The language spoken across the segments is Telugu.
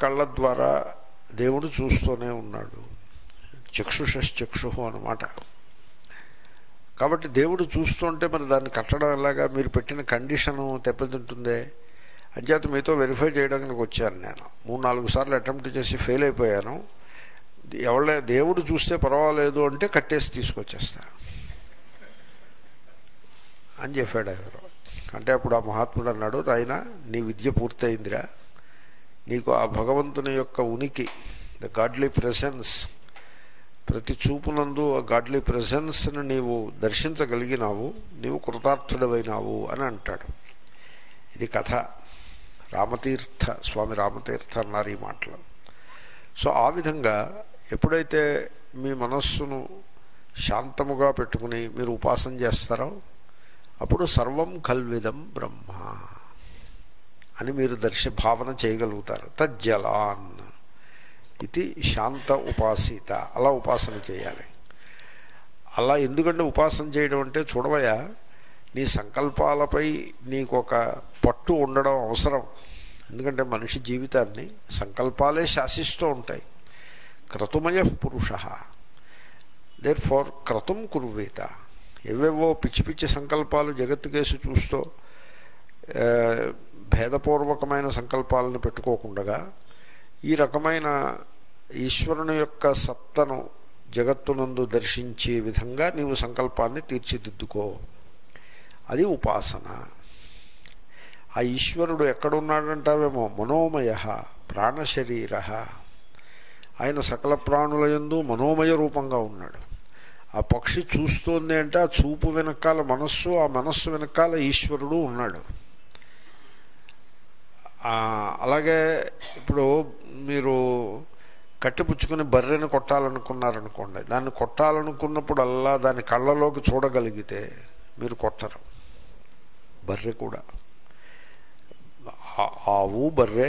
కళ్ళ ద్వారా దేవుడు చూస్తూనే ఉన్నాడు చక్షుషశ్చక్షు అనమాట కాబట్టి దేవుడు చూస్తుంటే మరి దాన్ని కట్టడం ఎలాగా మీరు పెట్టిన కండిషను దెబ్బతింటుందే అంచేత మీతో వెరిఫై చేయడానికి వచ్చాను నేను మూడు నాలుగు సార్లు అటెంప్ట్ చేసి ఫెయిల్ అయిపోయాను ఎవళ్ళ దేవుడు చూస్తే పర్వాలేదు అంటే కట్టేసి తీసుకొచ్చేస్తా అని చెప్పాడు ఎవరు అంటే అప్పుడు ఆ మహాత్ముడు అన్నాడు ఆయన నీ విద్య పూర్తయిందిరా నీకు ఆ భగవంతుని యొక్క ఉనికి ద గాడ్లీ ప్రెసెన్స్ ప్రతి చూపునందు ఆ గాడ్లీ ప్రెసెన్స్ను నీవు దర్శించగలిగినావు నీవు కృతార్థుడవైనావు అని అంటాడు ఇది కథ రామతీర్థ స్వామి రామతీర్థ అన్నారు ఈ మాటలు సో ఆ విధంగా ఎప్పుడైతే మీ మనస్సును శాంతముగా పెట్టుకుని మీరు ఉపాసన చేస్తారో అప్పుడు సర్వం కల్విదం బ్రహ్మ అని మీరు దర్శ భావన చేయగలుగుతారు తజ్జలాన్ ఇది శాంత ఉపాసిత అలా ఉపాసన చేయాలి అలా ఎందుకంటే ఉపాసన చేయడం అంటే చూడవయా నీ సంకల్పాలపై నీకు ఒక పట్టు ఉండడం అవసరం ఎందుకంటే మనిషి జీవితాన్ని సంకల్పాలే శాసిస్తూ ఉంటాయి క్రతుమయ పురుష దేర్ ఫార్ క్రతుం కుర్వేత ఏవేవో పిచ్చి పిచ్చి సంకల్పాలు జగత్తుకేసి చూస్తూ ఆ, భేదపూర్వకమైన సంకల్పాలను పెట్టుకోకుండా ఈ రకమైన ఈశ్వరుని యొక్క సత్తను జగత్తునందు దర్శించే విధంగా నీవు సంకల్పాన్ని తీర్చిదిద్దుకో అది ఉపాసన ఆ ఈశ్వరుడు ఎక్కడున్నాడంటావేమో మనోమయ ప్రాణశరీర ఆయన సకల ప్రాణుల యందు మనోమయ రూపంగా ఉన్నాడు ఆ పక్షి చూస్తోంది అంటే ఆ చూపు వెనకాల మనస్సు ఆ మనస్సు వెనకాల ఈశ్వరుడు ఉన్నాడు ఆ, అలాగే ఇప్పుడు మీరు కట్టిపుచ్చుకుని బర్రెని కొట్టాలనుకున్నారనుకోండి దాన్ని కొట్టాలనుకున్నప్పుడల్లా దాని కళ్ళలోకి చూడగలిగితే మీరు కొట్టరు బర్రె కూడా ఆ- ఆవు బర్రె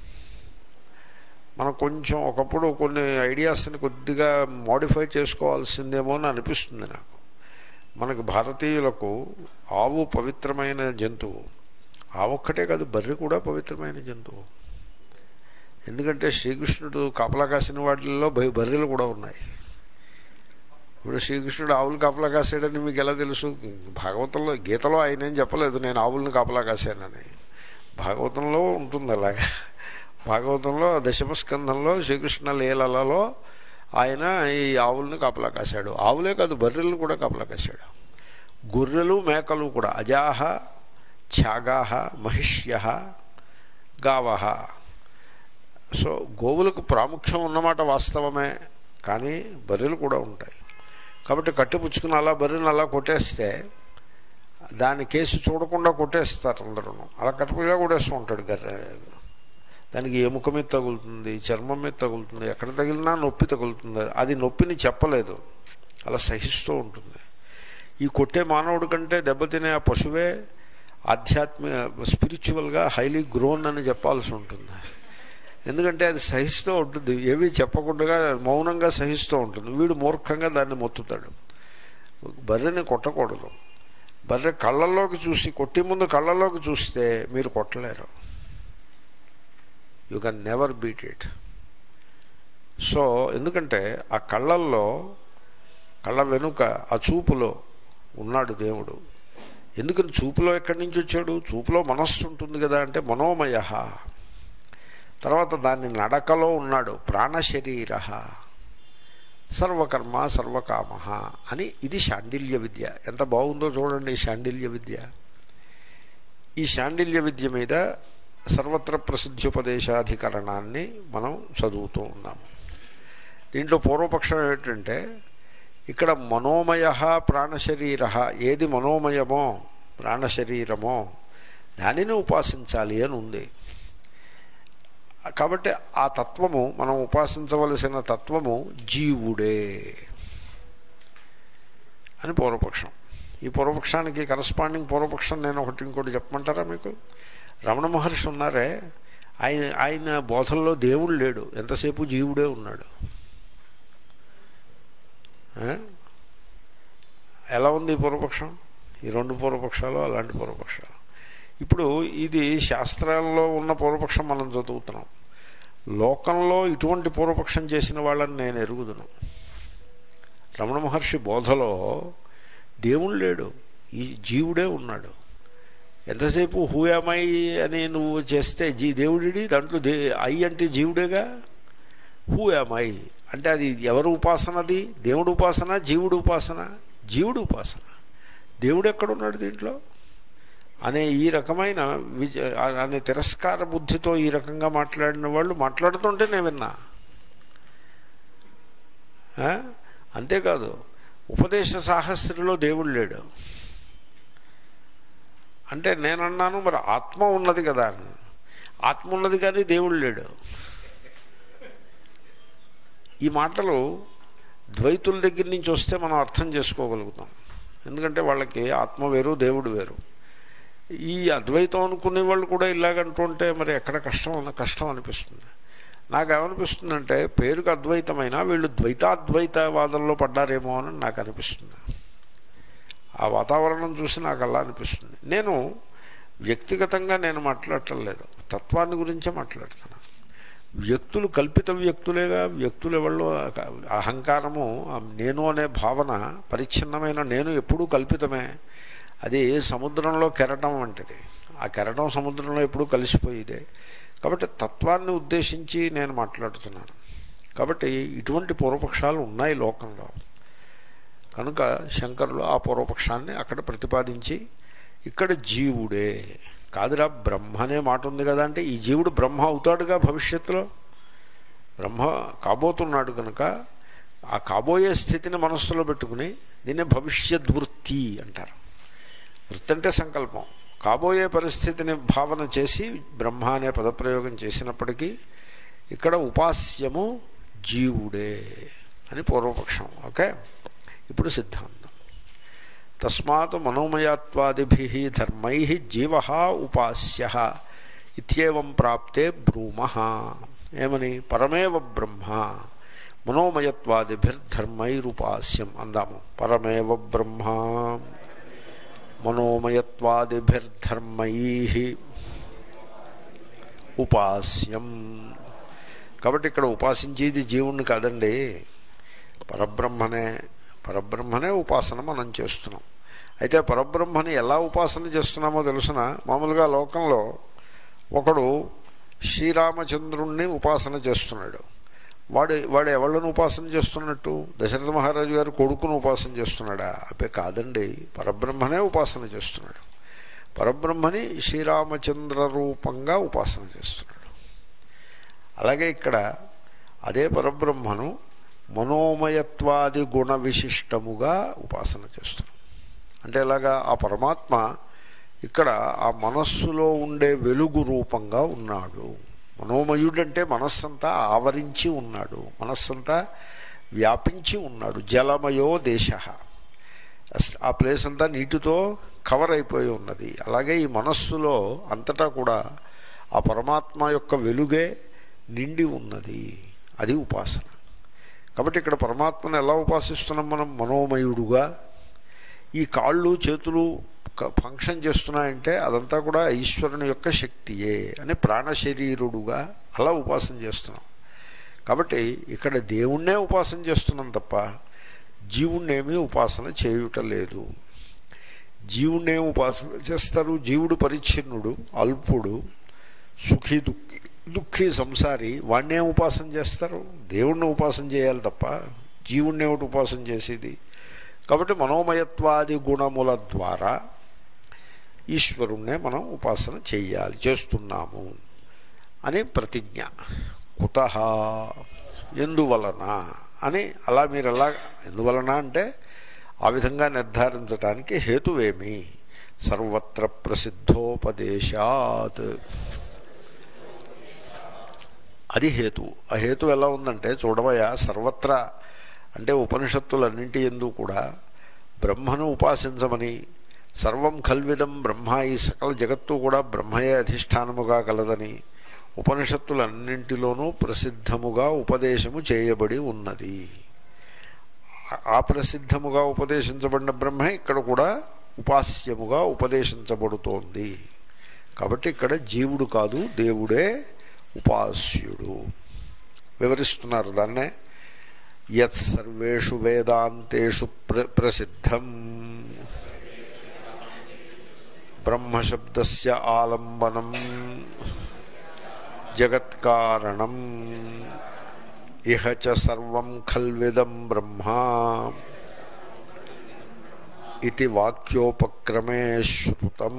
మనం కొంచెం ఒకప్పుడు కొన్ని ఐడియాస్ని కొద్దిగా మోడిఫై చేసుకోవాల్సిందేమో అని అనిపిస్తుంది నాకు మనకు భారతీయులకు ఆవు పవిత్రమైన జంతువు ఆ ఒక్కటే కాదు బర్రె కూడా పవిత్రమైన జంతువు ఎందుకంటే శ్రీకృష్ణుడు కాపలా కాసిన వాటిల్లో బ- బర్రెలు కూడా ఉన్నాయి ఇప్పుడు శ్రీకృష్ణుడు ఆవులు కాపలా కాసాడని మీకు ఎలా తెలుసు భాగవతంలో గీతలో ఆయన ఏం చెప్పలేదు నేను ఆవులను కాపలా కాశానని భాగవతంలో ఉంటుంది అలాగా భాగవతంలో దశమస్కంధంలో శ్రీకృష్ణ లీలలలో ఆయన ఈ ఆవులను కాపలా కాశాడు ఆవులే కాదు బర్రెలను కూడా కాపలా కాశాడు గొర్రెలు మేకలు కూడా అజాహ ఛాగాహ మహిష్య గావహ సో గోవులకు ప్రాముఖ్యం ఉన్నమాట వాస్తవమే కానీ బర్రెలు కూడా ఉంటాయి కాబట్టి కట్టిపుచ్చుకుని అలా బర్రెని అలా కొట్టేస్తే దాని కేసు చూడకుండా కొట్టేస్తారు అందరూ అలా కట్టుకులా కొట్టేస్తూ ఉంటాడు గర్రె దానికి ఎముక మీద తగులుతుంది చర్మం మీద తగులుతుంది ఎక్కడ తగిలినా నొప్పి తగులుతుంది అది నొప్పిని చెప్పలేదు అలా సహిస్తూ ఉంటుంది ఈ కొట్టే మానవుడి కంటే దెబ్బతినే ఆ పశువే ఆధ్యాత్మిక స్పిరిచువల్గా హైలీ గ్రోన్ అని చెప్పాల్సి ఉంటుంది ఎందుకంటే అది సహిస్తూ ఉంటుంది ఏవి చెప్పకుండా మౌనంగా సహిస్తూ ఉంటుంది వీడు మూర్ఖంగా దాన్ని మొత్తుతాడు బర్రెని కొట్టకూడదు బర్రె కళ్ళల్లోకి చూసి కొట్టి ముందు కళ్ళల్లోకి చూస్తే మీరు కొట్టలేరు you can never beat it so ఎందుకంటే ఆ కళ్ళల్లో కళ్ళ వెనుక ఆ చూపులో ఉన్నాడు దేవుడు ఎందుకని చూపులో ఎక్కడి నుంచి వచ్చాడు చూపులో మనస్సు ఉంటుంది కదా అంటే మనోమయ తర్వాత దాని నడకలో ఉన్నాడు ప్రాణశరీర సర్వకర్మ సర్వకామ అని ఇది శాండిల్య విద్య ఎంత బాగుందో చూడండి ఈ శాండిల్య విద్య ఈ శాండిల్య విద్య మీద సర్వత్ర ప్రసిద్ధోపదేశాధికరణాన్ని మనం చదువుతూ ఉన్నాము దీంట్లో పూర్వపక్షం ఏమిటంటే ఇక్కడ మనోమయ ప్రాణశరీర ఏది మనోమయమో ప్రాణశరీరమో దానిని ఉపాసించాలి అని ఉంది కాబట్టి ఆ తత్వము మనం ఉపాసించవలసిన తత్వము జీవుడే అని పూర్వపక్షం ఈ పూర్వపక్షానికి కరస్పాండింగ్ పూర్వపక్షం నేను ఒకటి ఇంకోటి చెప్పమంటారా మీకు రమణ మహర్షి ఉన్నారే ఆయన ఆయన బోధల్లో దేవుడు లేడు ఎంతసేపు జీవుడే ఉన్నాడు ఆ? ఎలా ఉంది ఈ పూర్వపక్షం ఈ రెండు పూర్వపక్షాలు అలాంటి పూర్వపక్షాలు ఇప్పుడు ఇది శాస్త్రాల్లో ఉన్న పూర్వపక్షం మనం చదువుతున్నాం లోకంలో ఇటువంటి పూర్వపక్షం చేసిన వాళ్ళని నేను ఎరుగుదును రమణ మహర్షి బోధలో దేవుడు లేడు ఈ జీవుడే ఉన్నాడు ఎంతసేపు హూయామై అని నువ్వు చేస్తే జీ దేవుడిడి దాంట్లో దే ఐ అంటే జీవుడేగా హూయామై అంటే అది ఎవరు ఉపాసన అది దేవుడు ఉపాసన జీవుడు ఉపాసన జీవుడు ఉపాసన దేవుడు ఎక్కడున్నాడు దీంట్లో అనే ఈ రకమైన విజ అనే తిరస్కార బుద్ధితో ఈ రకంగా మాట్లాడిన వాళ్ళు మాట్లాడుతుంటే నేను విన్నా ఆ? అంతేకాదు ఉపదేశ సాహస్రిలో దేవుడు లేడు అంటే నేనన్నాను మరి ఆత్మ ఉన్నది కదా అని. ఆత్మ ఉన్నది కానీ దేవుడు లేడు ఈ మాటలు ద్వైతుల దగ్గర నుంచి వస్తే మనం అర్థం చేసుకోగలుగుతాం ఎందుకంటే వాళ్ళకి ఆత్మ వేరు దేవుడు వేరు ఈ అద్వైతం అనుకునే వాళ్ళు కూడా ఇలాగంటుంటే మరి ఎక్కడ కష్టం ఉన్న కష్టం అనిపిస్తుంది నాకు ఏమనిపిస్తుందంటే పేరుకు అద్వైతమైనా వీళ్ళు ద్వైతాద్వైతవాదంలో పడ్డారేమో అని నాకు అనిపిస్తుంది ఆ వాతావరణం చూసి నాకు అలా అనిపిస్తుంది నేను వ్యక్తిగతంగా నేను మాట్లాడటం లేదు తత్వాన్ని గురించే మాట్లాడుతున్నాను వ్యక్తులు కల్పిత వ్యక్తులేగా వ్యక్తులు ఎవరిలో అహంకారము ఆ నేను అనే భావన పరిచ్ఛిన్నమైన నేను ఎప్పుడూ కల్పితమే అది సముద్రంలో కెరటం వంటిది ఆ కెరటం సముద్రంలో ఎప్పుడూ కలిసిపోయేదే కాబట్టి తత్వాన్ని ఉద్దేశించి నేను మాట్లాడుతున్నాను కాబట్టి ఇటువంటి పూర్వపక్షాలు ఉన్నాయి లోకంలో కనుక శంకరులు ఆ పూర్వపక్షాన్ని అక్కడ ప్రతిపాదించి ఇక్కడ జీవుడే కాదురా బ్రహ్మ అనే మాట ఉంది కదా అంటే ఈ జీవుడు బ్రహ్మ అవుతాడుగా భవిష్యత్తులో బ్రహ్మ కాబోతున్నాడు కనుక ఆ కాబోయే స్థితిని మనస్సులో పెట్టుకుని దీన్నే భవిష్యద్వృత్తి అంటారు వృత్తి అంటే సంకల్పం కాబోయే పరిస్థితిని భావన చేసి బ్రహ్మ అనే పదప్రయోగం చేసినప్పటికీ ఇక్కడ ఉపాస్యము జీవుడే అని పూర్వపక్షం ఓకే ఇప్పుడు సిద్ధాంతం తస్మాత్ మనోమయత్వాదిభి ధర్మై జీవ ఉపాస్య ఇత్యేవం ప్రాప్తే బ్రూమ ఏమని పరమేవ బ్రహ్మ మనోమయత్వాదిభిర్ధర్మైరుపాస్యం అందాము పరమేవ బ్రహ్మ మనోమయత్వాదిభిర్ధర్మై ఉపాస్యం కాబట్టి ఇక్కడ ఉపాసించేది జీవుణ్ణి కాదండి పరబ్రహ్మనే పరబ్రహ్మనే ఉపాసన మనం చేస్తున్నాం అయితే పరబ్రహ్మని ఎలా ఉపాసన చేస్తున్నామో తెలుసిన మామూలుగా లోకంలో ఒకడు శ్రీరామచంద్రుణ్ణి ఉపాసన చేస్తున్నాడు వాడు వాడు ఎవళ్ళను ఉపాసన చేస్తున్నట్టు దశరథ మహారాజు గారు కొడుకును ఉపాసన చేస్తున్నాడా అబ్బే కాదండి పరబ్రహ్మనే ఉపాసన చేస్తున్నాడు పరబ్రహ్మని శ్రీరామచంద్ర రూపంగా ఉపాసన చేస్తున్నాడు అలాగే ఇక్కడ అదే పరబ్రహ్మను మనోమయత్వాది గుణ విశిష్టముగా ఉపాసన చేస్తున్నాం అంటే ఎలాగా ఆ పరమాత్మ ఇక్కడ ఆ మనస్సులో ఉండే వెలుగు రూపంగా ఉన్నాడు మనోమయుడంటే మనస్సంతా ఆవరించి ఉన్నాడు మనస్సంతా వ్యాపించి ఉన్నాడు జలమయో దేశ ఆ ప్లేస్ అంతా నీటితో కవర్ అయిపోయి ఉన్నది అలాగే ఈ మనస్సులో అంతటా కూడా ఆ పరమాత్మ యొక్క వెలుగే నిండి ఉన్నది అది ఉపాసన కాబట్టి ఇక్కడ పరమాత్మను ఎలా ఉపాసిస్తున్నాం మనం మనోమయుడుగా ఈ కాళ్ళు చేతులు ఫంక్షన్ చేస్తున్నాయంటే అదంతా కూడా ఈశ్వరుని యొక్క శక్తియే అని ప్రాణశరీరుడుగా అలా ఉపాసన చేస్తున్నాం కాబట్టి ఇక్కడ దేవుణ్ణే ఉపాసన చేస్తున్నాం తప్ప జీవుణ్ణేమీ ఉపాసన చేయుట లేదు జీవుణ్ణే ఉపాసన చేస్తారు జీవుడు పరిచ్ఛిన్నుడు అల్పుడు సుఖీ దుఃఖి దుఃఖీ సంసారి వాణ్ణే ఉపాసన చేస్తారు దేవుణ్ణి ఉపాసన చేయాలి తప్ప జీవుణ్ణి ఒకటి ఉపాసన చేసేది కాబట్టి మనోమయత్వాది గుణముల ద్వారా ఈశ్వరుణ్ణే మనం ఉపాసన చేయాలి చేస్తున్నాము అని ప్రతిజ్ఞ కుత ఎందువలన అని అలా మీరు ఎలా ఎందువలన అంటే ఆ విధంగా నిర్ధారించడానికి హేతువేమి సర్వత్ర ప్రసిద్ధోపదేశాత్ అది హేతు ఆ హేతు ఎలా ఉందంటే చూడవయా సర్వత్రా అంటే ఉపనిషత్తులన్నింటి ఎందు కూడా బ్రహ్మను ఉపాసించమని సర్వం కల్విదం బ్రహ్మ ఈ సకల జగత్తు కూడా బ్రహ్మయే అధిష్టానముగా కలదని ఉపనిషత్తులన్నింటిలోనూ ప్రసిద్ధముగా ఉపదేశము చేయబడి ఉన్నది ఆ ప్రసిద్ధముగా ఉపదేశించబడిన బ్రహ్మే ఇక్కడ కూడా ఉపాస్యముగా ఉపదేశించబడుతోంది కాబట్టి ఇక్కడ జీవుడు కాదు దేవుడే ఉపాస్యుడు వివరిస్తున్నారు దాన్నే యత్ సర్వేషు వేదాంతేషు ప్ర ప్రసిద్ధం బ్రహ్మశబ్దస్య ఆలంబనం జగత్కారణం ఇహ చ సర్వం ఖల్విదం బ్రహ్మా ఇది వాక్యోపక్రమే శృతం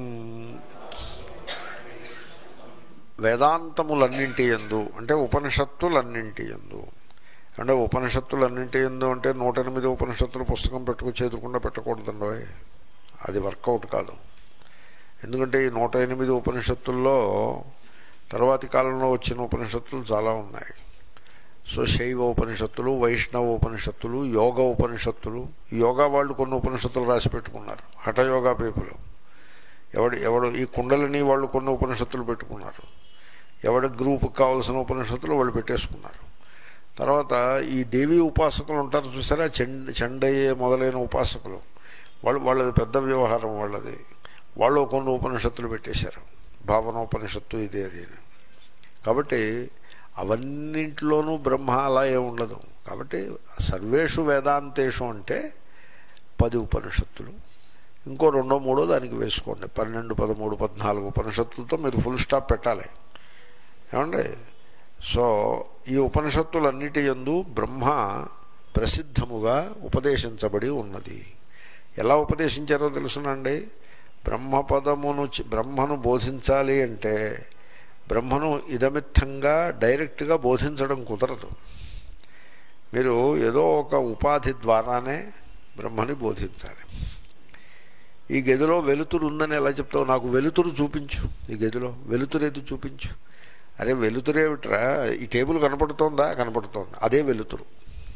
వేదాంతములన్నింటి ఎందు అంటే ఉపనిషత్తులన్నింటి ఎందు అంటే ఉపనిషత్తులన్నింటి ఎందు అంటే నూట ఎనిమిది ఉపనిషత్తుల పుస్తకం పెట్టుకు చేతుకుండా పెట్టకూడదండో అది వర్కౌట్ కాదు ఎందుకంటే ఈ నూట ఎనిమిది ఉపనిషత్తుల్లో తర్వాతి కాలంలో వచ్చిన ఉపనిషత్తులు చాలా ఉన్నాయి సో శైవ ఉపనిషత్తులు వైష్ణవ ఉపనిషత్తులు యోగ ఉపనిషత్తులు ఈ యోగా వాళ్ళు కొన్ని ఉపనిషత్తులు రాసి పెట్టుకున్నారు హఠయోగా పీపుల్ ఎవడు ఎవడు ఈ కుండలిని వాళ్ళు కొన్ని ఉపనిషత్తులు పెట్టుకున్నారు ఎవడి గ్రూప్కి కావాల్సిన ఉపనిషత్తులు వాళ్ళు పెట్టేసుకున్నారు తర్వాత ఈ దేవీ ఉపాసకులు ఉంటారు చూసారా చెండ చెండయ్యే మొదలైన ఉపాసకులు వాళ్ళు వాళ్ళది పెద్ద వ్యవహారం వాళ్ళది వాళ్ళు కొన్ని ఉపనిషత్తులు పెట్టేశారు భావనోపనిషత్తు ఇదే అది అని. కాబట్టి అవన్నింటిలోనూ బ్రహ్మ అలా ఏ ఉండదు కాబట్టి సర్వేషు వేదాంతేషు అంటే పది ఉపనిషత్తులు ఇంకో రెండో మూడో దానికి వేసుకోండి పన్నెండు పదమూడు పద్నాలుగు ఉపనిషత్తులతో మీరు ఫుల్ స్టాప్ పెట్టాలి ఏమండి సో ఈ ఉపనిషత్తులన్నిటి యందు బ్రహ్మ ప్రసిద్ధముగా ఉపదేశించబడి ఉన్నది ఎలా ఉపదేశించారో తెలుసునండి బ్రహ్మపదమును చి- బ్రహ్మను బోధించాలి అంటే బ్రహ్మను ఇదమిత్తంగా డైరెక్ట్గా బోధించడం కుదరదు మీరు ఏదో ఒక ఉపాధి ద్వారానే బ్రహ్మని బోధించాలి ఈ గదిలో వెలుతురు ఉందని ఎలా చెప్తావు నాకు వెలుతురు చూపించు ఈ గదిలో వెలుతురు ఏది చూపించు అరే వెలుతురు ఏమిట్రా ఈ టేబుల్ కనపడుతోందా కనపడుతోంది అదే వెలుతురు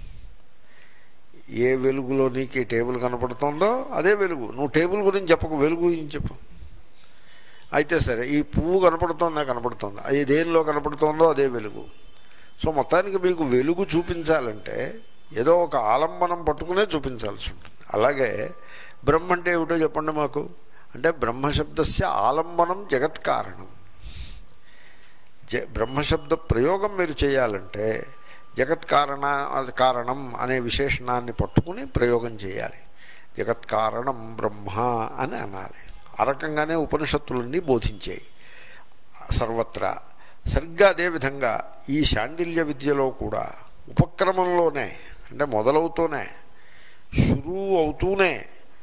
ఏ వెలుగులో నీకు ఈ టేబుల్ కనపడుతోందో అదే వెలుగు నువ్వు టేబుల్ గురించి చెప్పకు వెలుగు గురించి చెప్పు అయితే సరే ఈ పువ్వు కనపడుతోందా కనపడుతోందా అది దేనిలో కనపడుతోందో అదే వెలుగు సో మొత్తానికి మీకు వెలుగు చూపించాలంటే ఏదో ఒక ఆలంబనం పట్టుకునే చూపించాల్సి ఉంటుంది అలాగే బ్రహ్మ అంటే ఏమిటో చెప్పండి మాకు అంటే బ్రహ్మశబ్దస్య ఆలంబనం జగత్ కారణం జ బ్రహ్మశబ్ద ప్రయోగం మీరు చేయాలంటే జగత్ కారణ కారణం అనే విశేషణాన్ని పట్టుకుని ప్రయోగం చేయాలి జగత్ కారణం బ్రహ్మ అని అనాలి ఆ రకంగానే ఉపనిషత్తులన్నీ బోధించాయి సర్వత్రా సరిగ్గా అదేవిధంగా ఈ శాండిల్య విద్యలో కూడా ఉపక్రమంలోనే అంటే మొదలవుతూనే షురూ అవుతూనే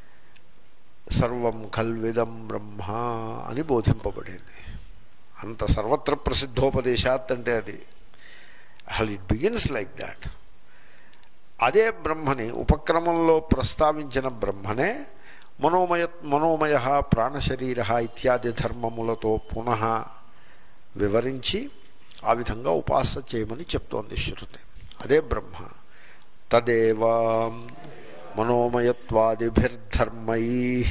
సర్వం కల్విదం బ్రహ్మ అని బోధింపబడింది అంత సర్వత్ర ప్రసిద్ధోపదేశాత్ అంటే అది అసలు ఇట్ బిగిన్స్ లైక్ దాట్ అదే బ్రహ్మని ఉపక్రమంలో ప్రస్తావించిన బ్రహ్మనే మనోమయ మనోమయ ప్రాణశరీర ఇత్యాది ధర్మములతో పునః వివరించి ఆ విధంగా ఉపాస చేయమని చెప్తోంది శృతి అదే బ్రహ్మ తదేవ మనోమయత్వాదిభిర్ధర్మై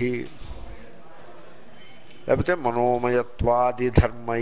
లేకపోతే మనోమయత్వాదిధర్మై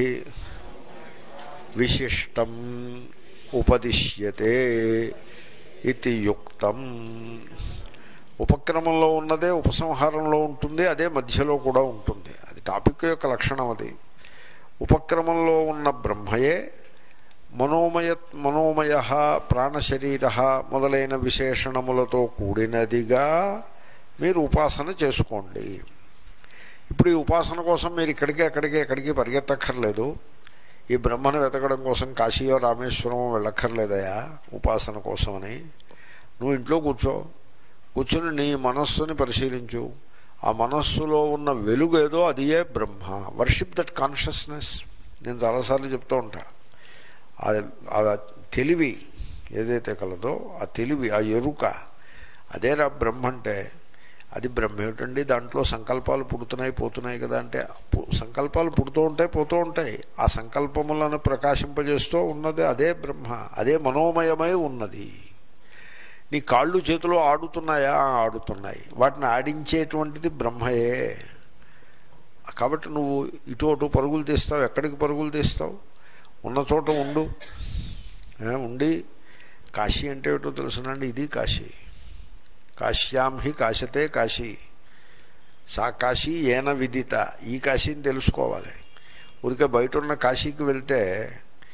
విశిష్టం ఉపదిశ్యతే ఇది యుక్తం ఉపక్రమంలో ఉన్నదే ఉపసంహారంలో ఉంటుంది అదే మధ్యలో కూడా ఉంటుంది అది టాపిక్ యొక్క లక్షణం అది ఉపక్రమంలో ఉన్న బ్రహ్మయే మనోమయ మనోమయ ప్రాణశరీర మొదలైన విశేషణములతో కూడినదిగా మీరు ఉపాసన చేసుకోండి ఇప్పుడు ఈ ఉపాసన కోసం మీరు ఇక్కడికి అక్కడికి ఎక్కడికి పరిగెత్తక్కర్లేదు ఈ బ్రహ్మను వెతకడం కోసం కాశీయో రామేశ్వరమో వెళ్ళక్కర్లేదయా ఉపాసన కోసమని నువ్వు ఇంట్లో కూర్చో కూర్చొని నీ మనస్సుని పరిశీలించు ఆ మనస్సులో ఉన్న వెలుగు ఏదో అదియే బ్రహ్మ వర్షిప్ దట్ కాన్షియస్నెస్ నేను చాలాసార్లు చెప్తూ ఉంటా ఆ- ఆ తెలివి ఏదైతే కలదో ఆ తెలివి ఆ ఎరుక అదేరా బ్రహ్మ అంటే అది బ్రహ్మ ఏమిటండి దాంట్లో సంకల్పాలు పుడుతున్నాయి పోతున్నాయి కదా అంటే పు- సంకల్పాలు పుడుతూ ఉంటాయి పోతూ ఉంటాయి ఆ సంకల్పములను ప్రకాశింపజేస్తూ ఉన్నది అదే బ్రహ్మ అదే మనోమయమై ఉన్నది నీ కాళ్ళు చేతులు ఆడుతున్నాయా ఆడుతున్నాయి వాటిని ఆడించేటువంటిది బ్రహ్మయే కాబట్టి నువ్వు ఇటు అటు పరుగులు తీస్తావు ఎక్కడికి పరుగులు తీస్తావు ఉన్న చోట ఉండు ఏ, ఉండి కాశీ అంటే ఏటో తెలుసునండి ఇది కాశీ కాశ్యాం హి కాశతే కాశీ సా కాశీ ఏన విదిత ఈ కాశీని తెలుసుకోవాలి ఊరికే బయట ఉన్న కాశీకి వెళ్తే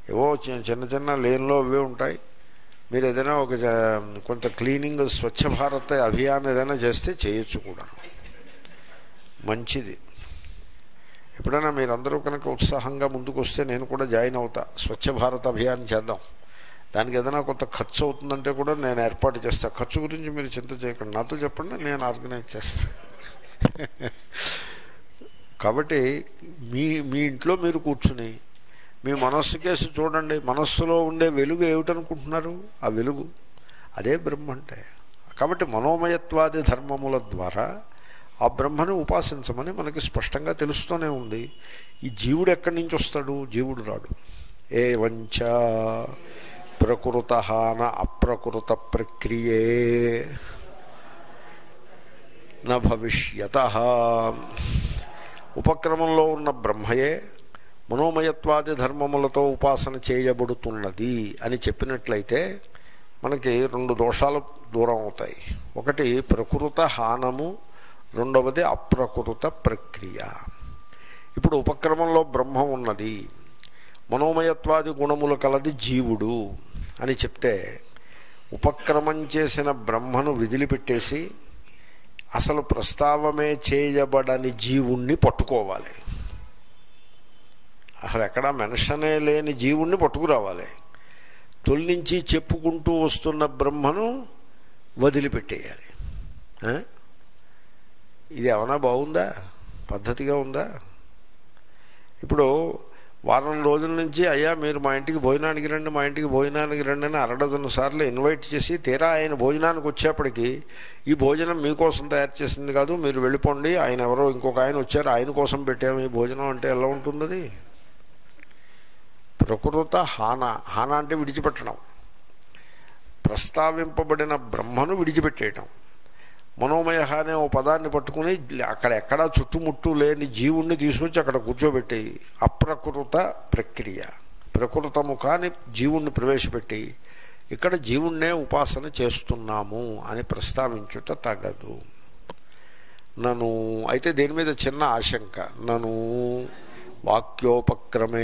ఏవో చి- చిన్న చిన్న లేన్లో అవే ఉంటాయి మీరు ఏదైనా ఒక జ- కొంత క్లీనింగ్ స్వచ్ఛ భారత్ అభియాన్ ఏదైనా చేస్తే చేయొచ్చు కూడా మంచిది ఎప్పుడైనా మీరందరూ కనుక ఉత్సాహంగా ముందుకు వస్తే నేను కూడా జాయిన్ అవుతా స్వచ్ఛ భారత్ అభియాన్ చేద్దాం దానికి ఏదైనా కొంత ఖర్చు అవుతుందంటే కూడా నేను ఏర్పాటు చేస్తా ఖర్చు గురించి మీరు చింత చేయకండి నాతో చెప్పండి నేను ఆర్గనైజ్ చేస్తా కాబట్టి మీ మీ ఇంట్లో మీరు కూర్చుని మీ మనస్సు కేసు చూడండి మనస్సులో ఉండే వెలుగు ఏమిటనుకుంటున్నారు ఆ వెలుగు అదే బ్రహ్మ అంటే కాబట్టి మనోమయత్వాది ధర్మముల ద్వారా ఆ బ్రహ్మని ఉపాసించమని మనకి స్పష్టంగా తెలుస్తూనే ఉంది ఈ జీవుడు ఎక్కడి నుంచి వస్తాడు జీవుడు రాడు ఏ వంచ ప్రకృత న అప్రకృత ప్రక్రియే న భవిష్యత ఉపక్రమంలో ఉన్న బ్రహ్మయే మనోమయత్వాది ధర్మములతో ఉపాసన చేయబడుతున్నది అని చెప్పినట్లయితే మనకి రెండు దోషాలు దూరం అవుతాయి ఒకటి ప్రకృత హానము రెండవది అప్రకృత ప్రక్రియ ఇప్పుడు ఉపక్రమంలో బ్రహ్మ ఉన్నది మనోమయత్వాది గుణములు కలది జీవుడు అని చెప్తే ఉపక్రమం చేసిన బ్రహ్మను విదిలిపెట్టేసి అసలు ప్రస్తావమే చేయబడని జీవుణ్ణి పట్టుకోవాలి అసలు ఎక్కడ మెన్షనే లేని జీవుణ్ణి పట్టుకురావాలి తొలి నుంచి చెప్పుకుంటూ వస్తున్న బ్రహ్మను వదిలిపెట్టేయాలి ఆ? ఇది ఏమైనా బాగుందా పద్ధతిగా ఉందా ఇప్పుడు వారం రోజుల నుంచి అయ్యా మీరు మా ఇంటికి భోజనానికి రండి మా ఇంటికి భోజనానికి రండి అని అరడజన్ సార్లు ఇన్వైట్ చేసి తీరా ఆయన భోజనానికి వచ్చేప్పటికి ఈ భోజనం మీకోసం తయారు చేసింది కాదు మీరు వెళ్ళిపోండి ఆయన ఎవరో ఇంకొక ఆయన వచ్చారు ఆయన కోసం పెట్టాము ఈ భోజనం అంటే ఎలా ఉంటుంది అది? ప్రకృత హాన హాన అంటే విడిచిపెట్టడం ప్రస్తావింపబడిన బ్రహ్మను విడిచిపెట్టేయటం మనోమయ అనే ఓ పదాన్ని పట్టుకుని అక్కడ ఎక్కడా చుట్టుముట్టు లేని జీవుణ్ణి తీసుకొచ్చి అక్కడ కూర్చోబెట్టి అప్రకృత ప్రక్రియ ప్రకృతము కాని జీవుణ్ణి ప్రవేశపెట్టి ఇక్కడ జీవుణ్ణే ఉపాసన చేస్తున్నాము అని ప్రస్తావించుట తగదు నను అయితే దీని మీద చిన్న ఆశంక నను వాక్యోపక్రమే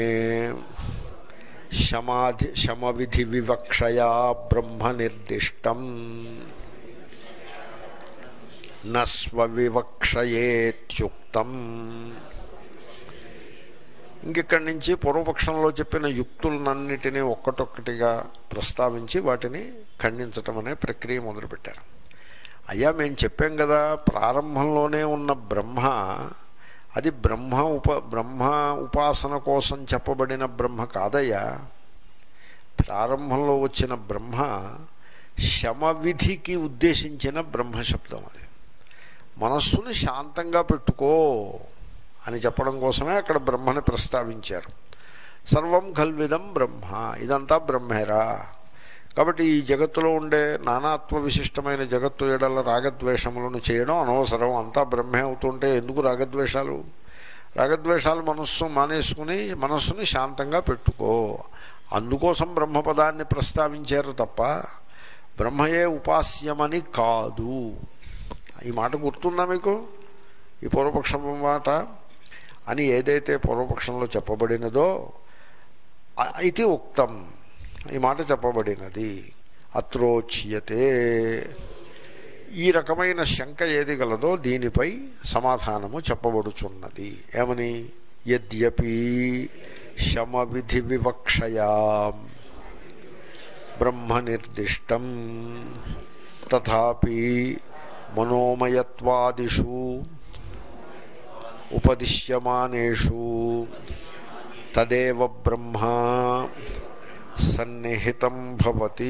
శమాధి శమవిధి వివక్షయా బ్రహ్మ నిర్దిష్టం నస్వవివక్షయేత్యుక్తం ఇంకెక్కడి నుంచి పూర్వపక్షంలో చెప్పిన యుక్తులనన్నిటినీ ఒక్కటొక్కటిగా ప్రస్తావించి వాటిని ఖండించటం అనే ప్రక్రియ మొదలుపెట్టారు అయ్యా మేము చెప్పాం కదా ప్రారంభంలోనే ఉన్న బ్రహ్మ అది బ్రహ్మ ఉప బ్రహ్మ ఉపాసన కోసం చెప్పబడిన బ్రహ్మ కాదయ్యా ప్రారంభంలో వచ్చిన బ్రహ్మ శమవిధికి ఉద్దేశించిన బ్రహ్మ శబ్దం అది మనస్సుని శాంతంగా పెట్టుకో అని చెప్పడం కోసమే అక్కడ బ్రహ్మని ప్రస్తావించారు సర్వం కల్విదం బ్రహ్మ ఇదంతా బ్రహ్మేరా కాబట్టి ఈ జగత్తులో ఉండే నానాత్వ విశిష్టమైన జగత్తు ఎడల రాగద్వేషములను చేయడం అనవసరం అంతా బ్రహ్మే అవుతుంటే ఎందుకు రాగద్వేషాలు రాగద్వేషాలు మనస్సు మానేసుకుని మనస్సుని శాంతంగా పెట్టుకో అందుకోసం బ్రహ్మపదాన్ని ప్రస్తావించారు తప్ప బ్రహ్మయే ఉపాస్యమని కాదు ఈ మాట గుర్తుందా మీకు ఈ పూర్వపక్షం మాట అని ఏదైతే పూర్వపక్షంలో చెప్పబడినదో అ- ఇది ఉక్తం ఈ మాట చెప్పబడినది అత్రోచ్యతే ఈ రకమైన శంక ఏది గలదో దీనిపై సమాధానము చెప్పబడుచున్నది ఏమని యద్యపి శమవిధి వివక్షయా బ్రహ్మ నిర్దిష్టం తథాపి మనోమయత్వాదిషు ఉపదిశ్యమానేషు తదేవ బ్రహ్మ సన్నిహితం భవతి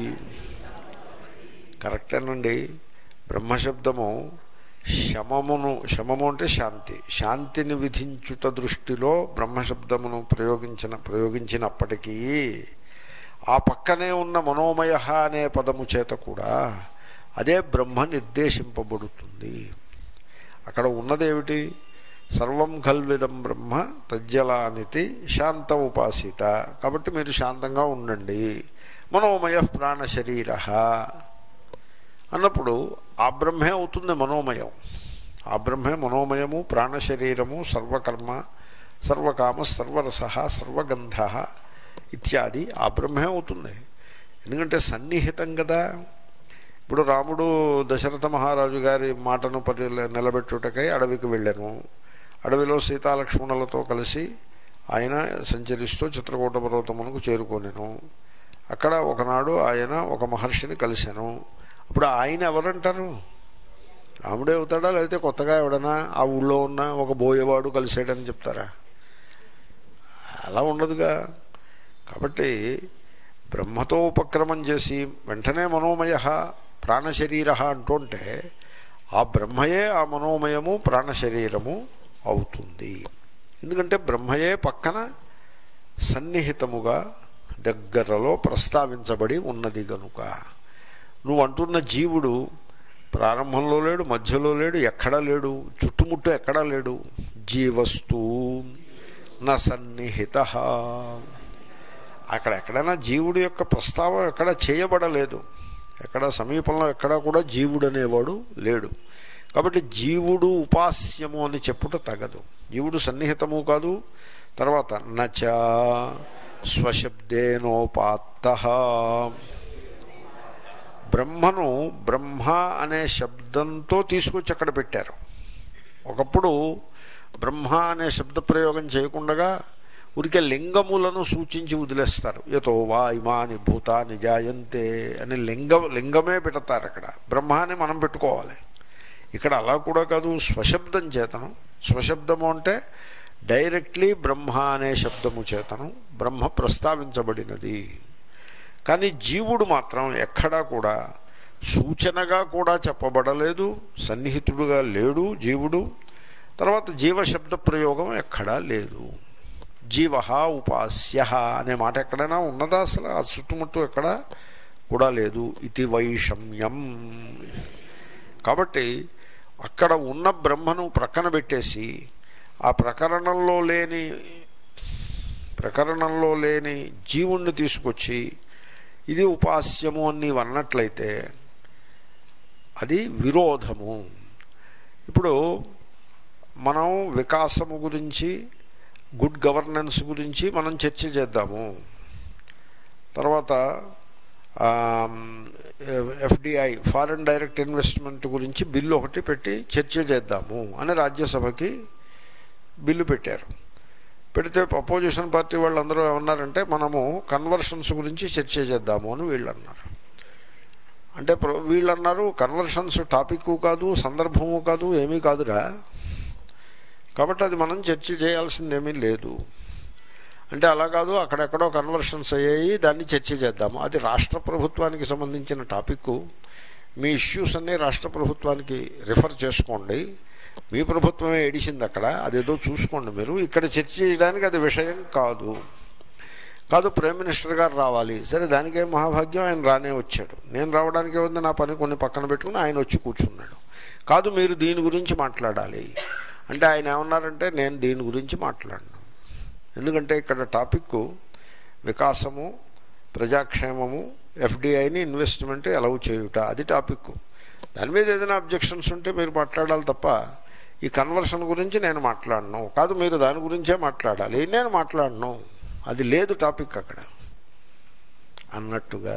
కరెక్టేనండి బ్రహ్మశబ్దము శమమును శమము అంటే శాంతి శాంతిని విధించుట దృష్టిలో బ్రహ్మశబ్దమును ప్రయోగించిన ప్రయోగించినప్పటికీ ఆ పక్కనే ఉన్న మనోమయ అనే పదము చేత కూడా అదే బ్రహ్మ నిర్దేశింపబడుతుంది అక్కడ ఉన్నదేమిటి సర్వం కల్విదం బ్రహ్మ తజ్జలానితి శాంత ఉపాసిత కాబట్టి మీరు శాంతంగా ఉండండి మనోమయ ప్రాణ శరీర అన్నప్పుడు ఆ బ్రహ్మే అవుతుంది మనోమయం ఆ బ్రహ్మే మనోమయము ప్రాణ శరీరము సర్వకర్మ సర్వకామ సర్వరస సర్వగంధ ఇత్యాది ఆ బ్రహ్మే అవుతుంది ఎందుకంటే సన్నిహితం కదా ఇప్పుడు రాముడు దశరథ మహారాజు గారి మాటను పరి నిలబెట్టుటకై అడవికి వెళ్ళాను అడవిలో సీతాలక్ష్మణులతో కలిసి ఆయన సంచరిస్తూ చిత్రకూట పర్వతమునకు చేరుకోనేను అక్కడ ఒకనాడు ఆయన ఒక మహర్షిని కలిశాను అప్పుడు ఆయన ఎవరంటారు రాముడే అవుతాడా లేకపోతే కొత్తగా ఎవడన్నా ఆ ఊళ్ళో ఉన్న ఒక బోయేవాడు కలిసాడని చెప్తారా అలా ఉండదుగా కాబట్టి బ్రహ్మతో ఉపక్రమం చేసి వెంటనే మనోమయ ప్రాణశరీర అంటుంటే ఆ బ్రహ్మయే ఆ మనోమయము ప్రాణశరీరము అవుతుంది ఎందుకంటే బ్రహ్మయే పక్కన సన్నిహితముగా దగ్గరలో ప్రస్తావించబడి ఉన్నది గనుక నువ్వు అంటున్న జీవుడు ప్రారంభంలో లేడు మధ్యలో లేడు ఎక్కడా లేడు చుట్టుముట్టు ఎక్కడా లేడు జీవస్తు నా సన్నిహిత అక్కడ ఎక్కడైనా జీవుడు యొక్క ప్రస్తావం ఎక్కడ చేయబడలేదు ఎక్కడ సమీపంలో ఎక్కడా కూడా జీవుడు అనేవాడు లేడు కాబట్టి జీవుడు ఉపాస్యము అని చెప్పుట తగదు జీవుడు సన్నిహితము కాదు తర్వాత నచ స్వశబ్దేనోపాత్త బ్రహ్మను బ్రహ్మ అనే శబ్దంతో తీసుకొచ్చి అక్కడ పెట్టారు ఒకప్పుడు బ్రహ్మ అనే శబ్ద ప్రయోగం చేయకుండా ఊరికే లింగములను సూచించి వదిలేస్తారు యతో వా ఇమాని భూతాని జాయంతే అని లింగ లింగమే పెడతారు అక్కడ బ్రహ్మ అని మనం పెట్టుకోవాలి ఇక్కడ అలా కూడా కాదు స్వశబ్దం చేతను స్వశబ్దము అంటే డైరెక్ట్లీ బ్రహ్మ అనే శబ్దము చేతను బ్రహ్మ ప్రస్తావించబడినది కానీ జీవుడు మాత్రం ఎక్కడా కూడా సూచనగా కూడా చెప్పబడలేదు సన్నిహితుడుగా లేడు జీవుడు తర్వాత జీవశబ్ద ప్రయోగం ఎక్కడా లేదు జీవ ఉపాస్య అనే మాట ఎక్కడైనా ఉన్నదా అసలు ఆ చుట్టుముట్టు ఎక్కడ కూడా లేదు ఇది వైషమ్యం కాబట్టి అక్కడ ఉన్న బ్రహ్మను ప్రక్కన పెట్టేసి ఆ ప్రకరణంలో లేని ప్రకరణంలో లేని జీవుణ్ణి తీసుకొచ్చి ఇది ఉపాస్యము అని నీవు అన్నట్లయితే అది విరోధము ఇప్పుడు మనం వికాసము గురించి గుడ్ గవర్నెన్స్ గురించి మనం చర్చ చేద్దాము తర్వాత ఎఫ్డిఐ ఫారెన్ డైరెక్ట్ ఇన్వెస్ట్మెంట్ గురించి బిల్లు ఒకటి పెట్టి చర్చ చేద్దాము అని రాజ్యసభకి బిల్లు పెట్టారు పెడితే అపోజిషన్ పార్టీ వాళ్ళందరూ ఏమన్నారంటే మనము కన్వర్షన్స్ గురించి చర్చ చేద్దాము అని వీళ్ళు అన్నారు అంటే వీళ్ళు అన్నారు కన్వర్షన్స్ టాపిక్ కాదు సందర్భము కాదు ఏమీ కాదురా కాబట్టి అది మనం చర్చ చేయాల్సిందేమీ లేదు అంటే అలా కాదు అక్కడెక్కడో కన్వర్షన్స్ అయ్యాయి దాన్ని చర్చ చేద్దాము అది రాష్ట్ర ప్రభుత్వానికి సంబంధించిన టాపిక్ మీ ఇష్యూస్ అన్నీ రాష్ట్ర ప్రభుత్వానికి రిఫర్ చేసుకోండి మీ ప్రభుత్వమే ఏడిసింది అక్కడ అదేదో చూసుకోండి మీరు ఇక్కడ చర్చ చేయడానికి అది విషయం కాదు కాదు ప్రైమ్ మినిస్టర్ గారు రావాలి సరే దానికే మహాభాగ్యం ఆయన రానే వచ్చాడు నేను రావడానికి ఉంది నా పని కొన్ని పక్కన పెట్టుకుని ఆయన వచ్చి కూర్చున్నాడు కాదు మీరు దీని గురించి మాట్లాడాలి అంటే ఆయన ఏమన్నారంటే నేను దీని గురించి మాట్లాడను ఎందుకంటే ఇక్కడ టాపిక్ వికాసము ప్రజాక్షేమము ఎఫ్డిఐని ఇన్వెస్ట్మెంట్ ఎలవ్ చేయుట అది టాపిక్ దాని మీద ఏదైనా అబ్జెక్షన్స్ ఉంటే మీరు మాట్లాడాలి తప్ప ఈ కన్వర్షన్ గురించి నేను మాట్లాడను కాదు మీరు దాని గురించే మాట్లాడాలి నేను మాట్లాడను అది లేదు టాపిక్ అక్కడ అన్నట్టుగా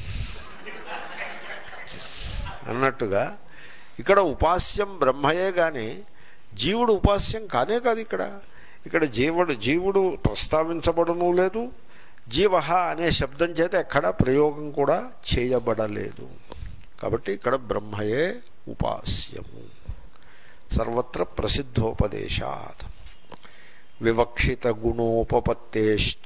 అన్నట్టుగా ఇక్కడ ఉపాస్యం బ్రహ్మయే కానీ జీవుడు ఉపాస్యం కానే కాదు ఇక్కడ ఇక్కడ జీవుడు జీవుడు ప్రస్తావించబడను లేదు జీవ అనే శబ్దం చేత ఎక్కడ ప్రయోగం కూడా చేయబడలేదు కాబట్టి ఇక్కడ బ్రహ్మయే ఉపాస్యము సర్వత్ర ప్రసిద్ధోపదేశాత్ వివక్షిత గుణోపపత్తేశ్చ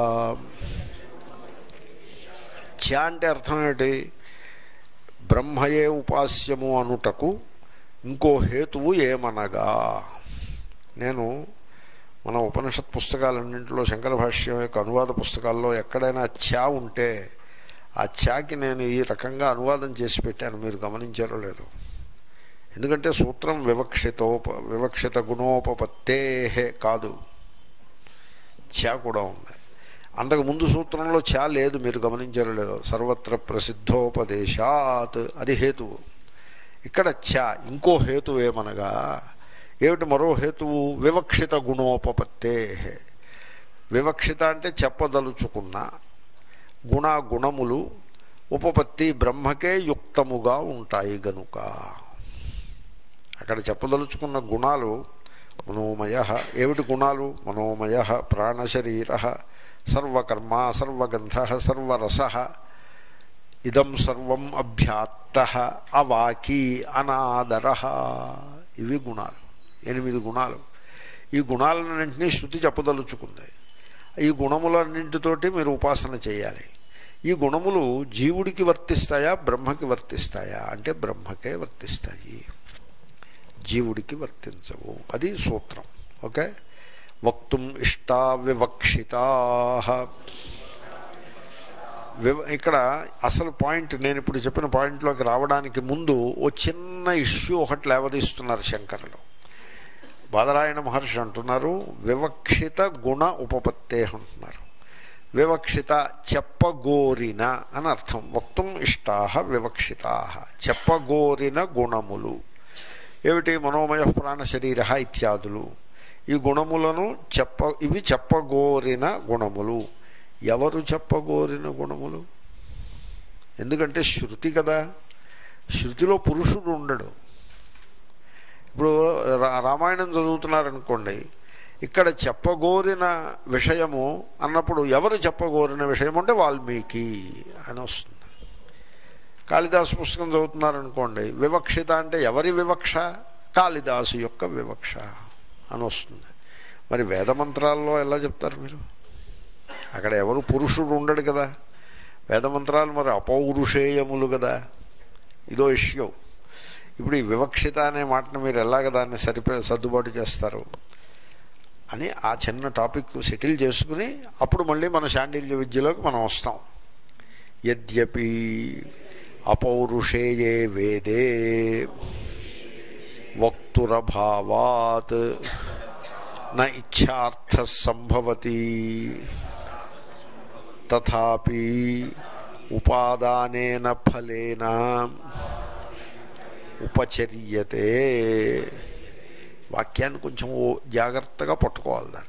ఛ అంటే అర్థం ఏంటి బ్రహ్మయే ఉపాస్యము అనుటకు ఇంకో హేతువు ఏమనగా నేను మన ఉపనిషత్ పుస్తకాలన్నింటిలో శంకర భాష్యం యొక్క అనువాద పుస్తకాల్లో ఎక్కడైనా ఛా ఉంటే ఆ ఛాకి నేను ఈ రకంగా అనువాదం చేసి పెట్టాను మీరు గమనించారో లేదో ఎందుకంటే సూత్రం వివక్షితోప వివక్షిత గుణోపపత్తే కాదు ఛా కూడా ఉంది అంతకు ముందు సూత్రంలో ఛా లేదు మీరు గమనించారో లేదో సర్వత్ర ప్రసిద్ధోపదేశాత్ అది హేతువు ఇక్కడ ఛ ఇంకో హేతు ఏమనగా ఏమిటి మరో హేతువు వివక్షిత గుణోపపత్తే వివక్షిత అంటే చెప్పదలుచుకున్న గుణ గుణములు ఉపపత్తి బ్రహ్మకే యుక్తముగా ఉంటాయి గనుక అక్కడ చెప్పదలుచుకున్న గుణాలు మనోమయ ఏమిటి గుణాలు మనోమయ ప్రాణశరీర సర్వకర్మ సర్వగంధ సర్వరస ఇదం సర్వం అభ్యాత్త అవాకి అనాదర ఇవి గుణాలు ఎనిమిది గుణాలు ఈ గుణాలన్నింటినీ శృతి చెప్పదలుచుకుంది ఈ గుణములన్నింటితోటి మీరు ఉపాసన చేయాలి ఈ గుణములు జీవుడికి వర్తిస్తాయా బ్రహ్మకి వర్తిస్తాయా అంటే బ్రహ్మకే వర్తిస్తాయి జీవుడికి వర్తించవు అది సూత్రం ఓకే వక్తుం ఇష్టా వివక్షితా వివ ఇక్కడ అసలు పాయింట్ నేను ఇప్పుడు చెప్పిన పాయింట్లోకి రావడానికి ముందు ఓ చిన్న ఇష్యూ ఒకటి లేవదీస్తున్నారు శంకరులు బాదరాయణ మహర్షి అంటున్నారు వివక్షిత గుణ ఉపపత్తే అంటున్నారు వివక్షిత చెప్పగోరిన అని అర్థం వక్తుం ఇష్టా వివక్షితా చెప్పగోరిన గుణములు ఏమిటి మనోమయ ప్రాణ శరీర ఇత్యాదులు ఈ గుణములను చెప్ప ఇవి చెప్పగోరిన గుణములు ఎవరు చెప్పగోరిన గుణములు ఎందుకంటే శృతి కదా శృతిలో పురుషుడు ఉండడు ఇప్పుడు రా- రామాయణం చదువుతున్నారనుకోండి ఇక్కడ చెప్పగోరిన విషయము అన్నప్పుడు ఎవరు చెప్పగోరిన విషయం అంటే వాల్మీకి అని వస్తుంది కాళిదాసు పుస్తకం చదువుతున్నారనుకోండి వివక్షిత అంటే ఎవరి వివక్ష కాళిదాసు యొక్క వివక్ష అని వస్తుంది మరి వేదమంత్రాల్లో ఎలా చెప్తారు మీరు అక్కడ ఎవరు పురుషుడు ఉండడు కదా వేదమంత్రాలు మరి అపౌరుషేయములు కదా ఇదో ఇష్యూ ఇప్పుడు ఈ వివక్షిత అనే మాటను మీరు ఎలాగ దాన్ని సరిపే సర్దుబాటు చేస్తారు అని ఆ చిన్న టాపిక్ సెటిల్ చేసుకుని అప్పుడు మళ్ళీ మన శాండిల్య విద్యలోకి మనం వస్తాం యద్యపి అపౌరుషేయే వేదే వక్తురభావాత్ న ఇచ్ఛార్థ సంభవతి తథాపి ఉపాదానేన ఫలేన ఉపచర్యతే వాక్యాన్ని కొంచెం ఓ- జాగ్రత్తగా పట్టుకోవాలి దాన్ని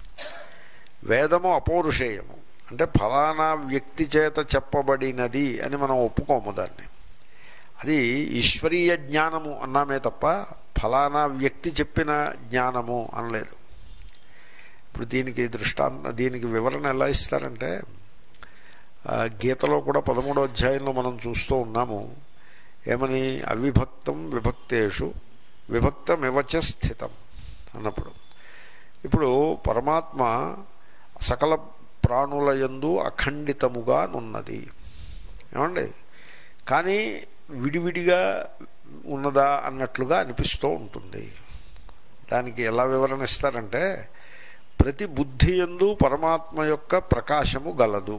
వేదము అపౌరుషేయము అంటే ఫలానా వ్యక్తి చేత చెప్పబడినది అని మనం ఒప్పుకోము దాన్ని అది ఈశ్వరీయ జ్ఞానము అన్నామే తప్ప ఫలానా వ్యక్తి చెప్పిన జ్ఞానము అనలేదు ఇప్పుడు దీనికి దృష్టాంత దీనికి వివరణ ఎలా ఇస్తారంటే ఆ, గీతలో కూడా పదమూడో అధ్యాయంలో మనం చూస్తూ ఉన్నాము ఏమని అవిభక్తం విభక్తేషు విభక్తమివచ స్థితం అన్నప్పుడు ఇప్పుడు పరమాత్మ సకల ప్రాణుల యందు అఖండితముగా నున్నది ఏమండి కానీ విడివిడిగా ఉన్నదా అన్నట్లుగా అనిపిస్తూ ఉంటుంది దానికి ఎలా వివరణ ఇస్తారంటే ప్రతి బుద్ధి ఎందు పరమాత్మ యొక్క ప్రకాశము గలదు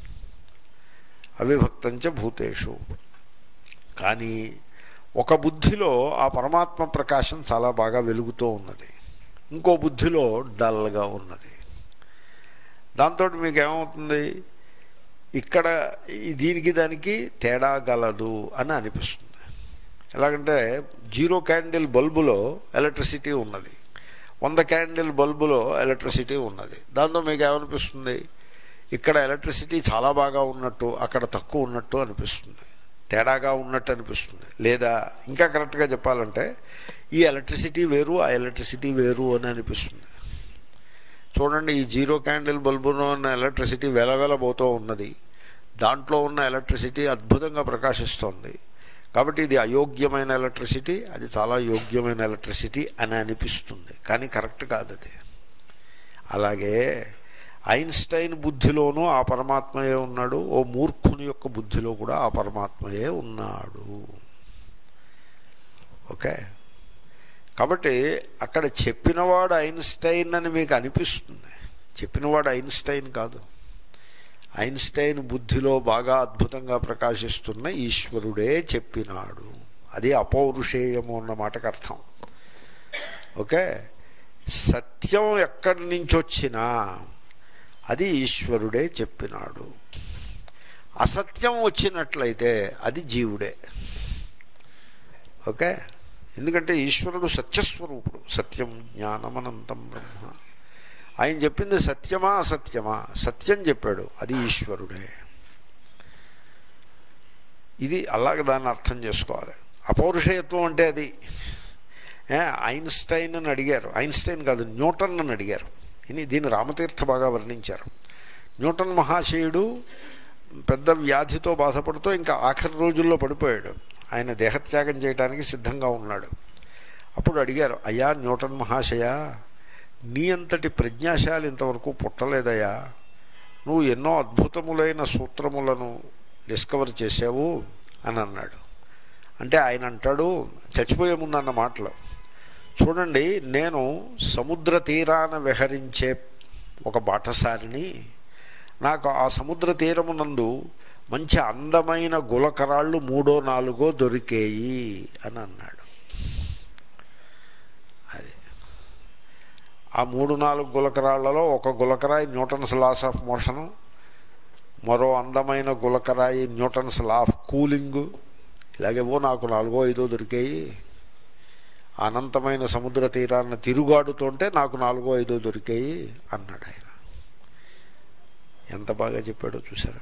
అవిభక్తంచ భూతేషు కానీ ఒక బుద్ధిలో ఆ పరమాత్మ ప్రకాశం చాలా బాగా వెలుగుతూ ఉన్నది ఇంకో బుద్ధిలో డల్గా ఉన్నది దాంతో మీకు ఏమవుతుంది ఇక్కడ ఈ దీనికి దానికి తేడా గలదు అని అనిపిస్తుంది ఎలాగంటే జీరో క్యాండిల్ బల్బులో ఎలక్ట్రిసిటీ ఉన్నది వంద క్యాండిల్ బల్బులో ఎలక్ట్రిసిటీ ఉన్నది దాంతో మీకు ఏమనిపిస్తుంది ఇక్కడ ఎలక్ట్రిసిటీ చాలా బాగా ఉన్నట్టు అక్కడ తక్కువ ఉన్నట్టు అనిపిస్తుంది తేడాగా ఉన్నట్టు అనిపిస్తుంది లేదా ఇంకా కరెక్ట్గా చెప్పాలంటే ఈ ఎలక్ట్రిసిటీ వేరు ఆ ఎలక్ట్రిసిటీ వేరు అని అనిపిస్తుంది చూడండి ఈ జీరో క్యాండిల్ బల్బులో ఉన్న ఎలక్ట్రిసిటీ వెలవెలబోతూ ఉన్నది దాంట్లో ఉన్న ఎలక్ట్రిసిటీ అద్భుతంగా ప్రకాశిస్తోంది కాబట్టి ఇది అయోగ్యమైన ఎలక్ట్రిసిటీ అది చాలా యోగ్యమైన ఎలక్ట్రిసిటీ అని అనిపిస్తుంది కానీ కరెక్ట్ కాదు అది అలాగే ఐన్స్టైన్ బుద్ధిలోనూ ఆ పరమాత్మయే ఉన్నాడు ఓ మూర్ఖుని యొక్క బుద్ధిలో కూడా ఆ పరమాత్మయే ఉన్నాడు ఓకే కాబట్టి అక్కడ చెప్పినవాడు ఐన్స్టైన్ అని మీకు అనిపిస్తుంది చెప్పినవాడు ఐన్స్టైన్ కాదు ఐన్స్టైన్ బుద్ధిలో బాగా అద్భుతంగా ప్రకాశిస్తున్న ఈశ్వరుడే చెప్పినాడు అది అపౌరుషేయము అన్న మాటకు అర్థం ఓకే సత్యం ఎక్కడి నుంచి వచ్చినా అది ఈశ్వరుడే చెప్పినాడు అసత్యం వచ్చినట్లయితే అది జీవుడే ఓకే ఎందుకంటే ఈశ్వరుడు సత్యస్వరూపుడు సత్యం జ్ఞానమనంతం బ్రహ్మ ఆయన చెప్పింది సత్యమా అసత్యమా సత్యం చెప్పాడు అది ఈశ్వరుడే ఇది అలాగ దాన్ని అర్థం చేసుకోవాలి అపౌరుషయత్వం అంటే అది ఏ, ఐన్స్టైన్ అని అడిగారు ఐన్స్టైన్ కాదు న్యూటన్ అని అడిగారు ఇది దీన్ని రామతీర్థ బాగా వర్ణించారు న్యూటన్ మహాశయుడు పెద్ద వ్యాధితో బాధపడుతూ ఇంకా ఆఖరి రోజుల్లో పడిపోయాడు ఆయన దేహత్యాగం చేయడానికి సిద్ధంగా ఉన్నాడు అప్పుడు అడిగారు అయ్యా న్యూటన్ మహాశయ నీ అంతటి ప్రజ్ఞాశాలి ఇంతవరకు పుట్టలేదయ్యా నువ్వు ఎన్నో అద్భుతములైన సూత్రములను డిస్కవర్ చేసావు అని అన్నాడు అంటే ఆయన అంటాడు చచ్చిపోయే ముందు అన్న మాటలు చూడండి నేను సముద్ర తీరాన విహరించే ఒక బాటసారిని నాకు ఆ సముద్ర తీరమునందు మంచి అందమైన గులకరాళ్ళు మూడో నాలుగో దొరికేయి అని అన్నాడు అది ఆ మూడు నాలుగు గులకరాళ్లలో ఒక గులకరాయి న్యూటన్స్ లాస్ ఆఫ్ మోషను మరో అందమైన గులకరాయి న్యూటన్స్ లా ఆఫ్ కూలింగు ఇలాగేవో నాకు నాలుగో ఐదో దొరికాయి అనంతమైన సముద్ర తీరాన్ని తిరుగాడుతుంటే నాకు నాలుగో ఐదో దొరికాయి అన్నాడు ఆయన ఎంత బాగా చెప్పాడో చూసారా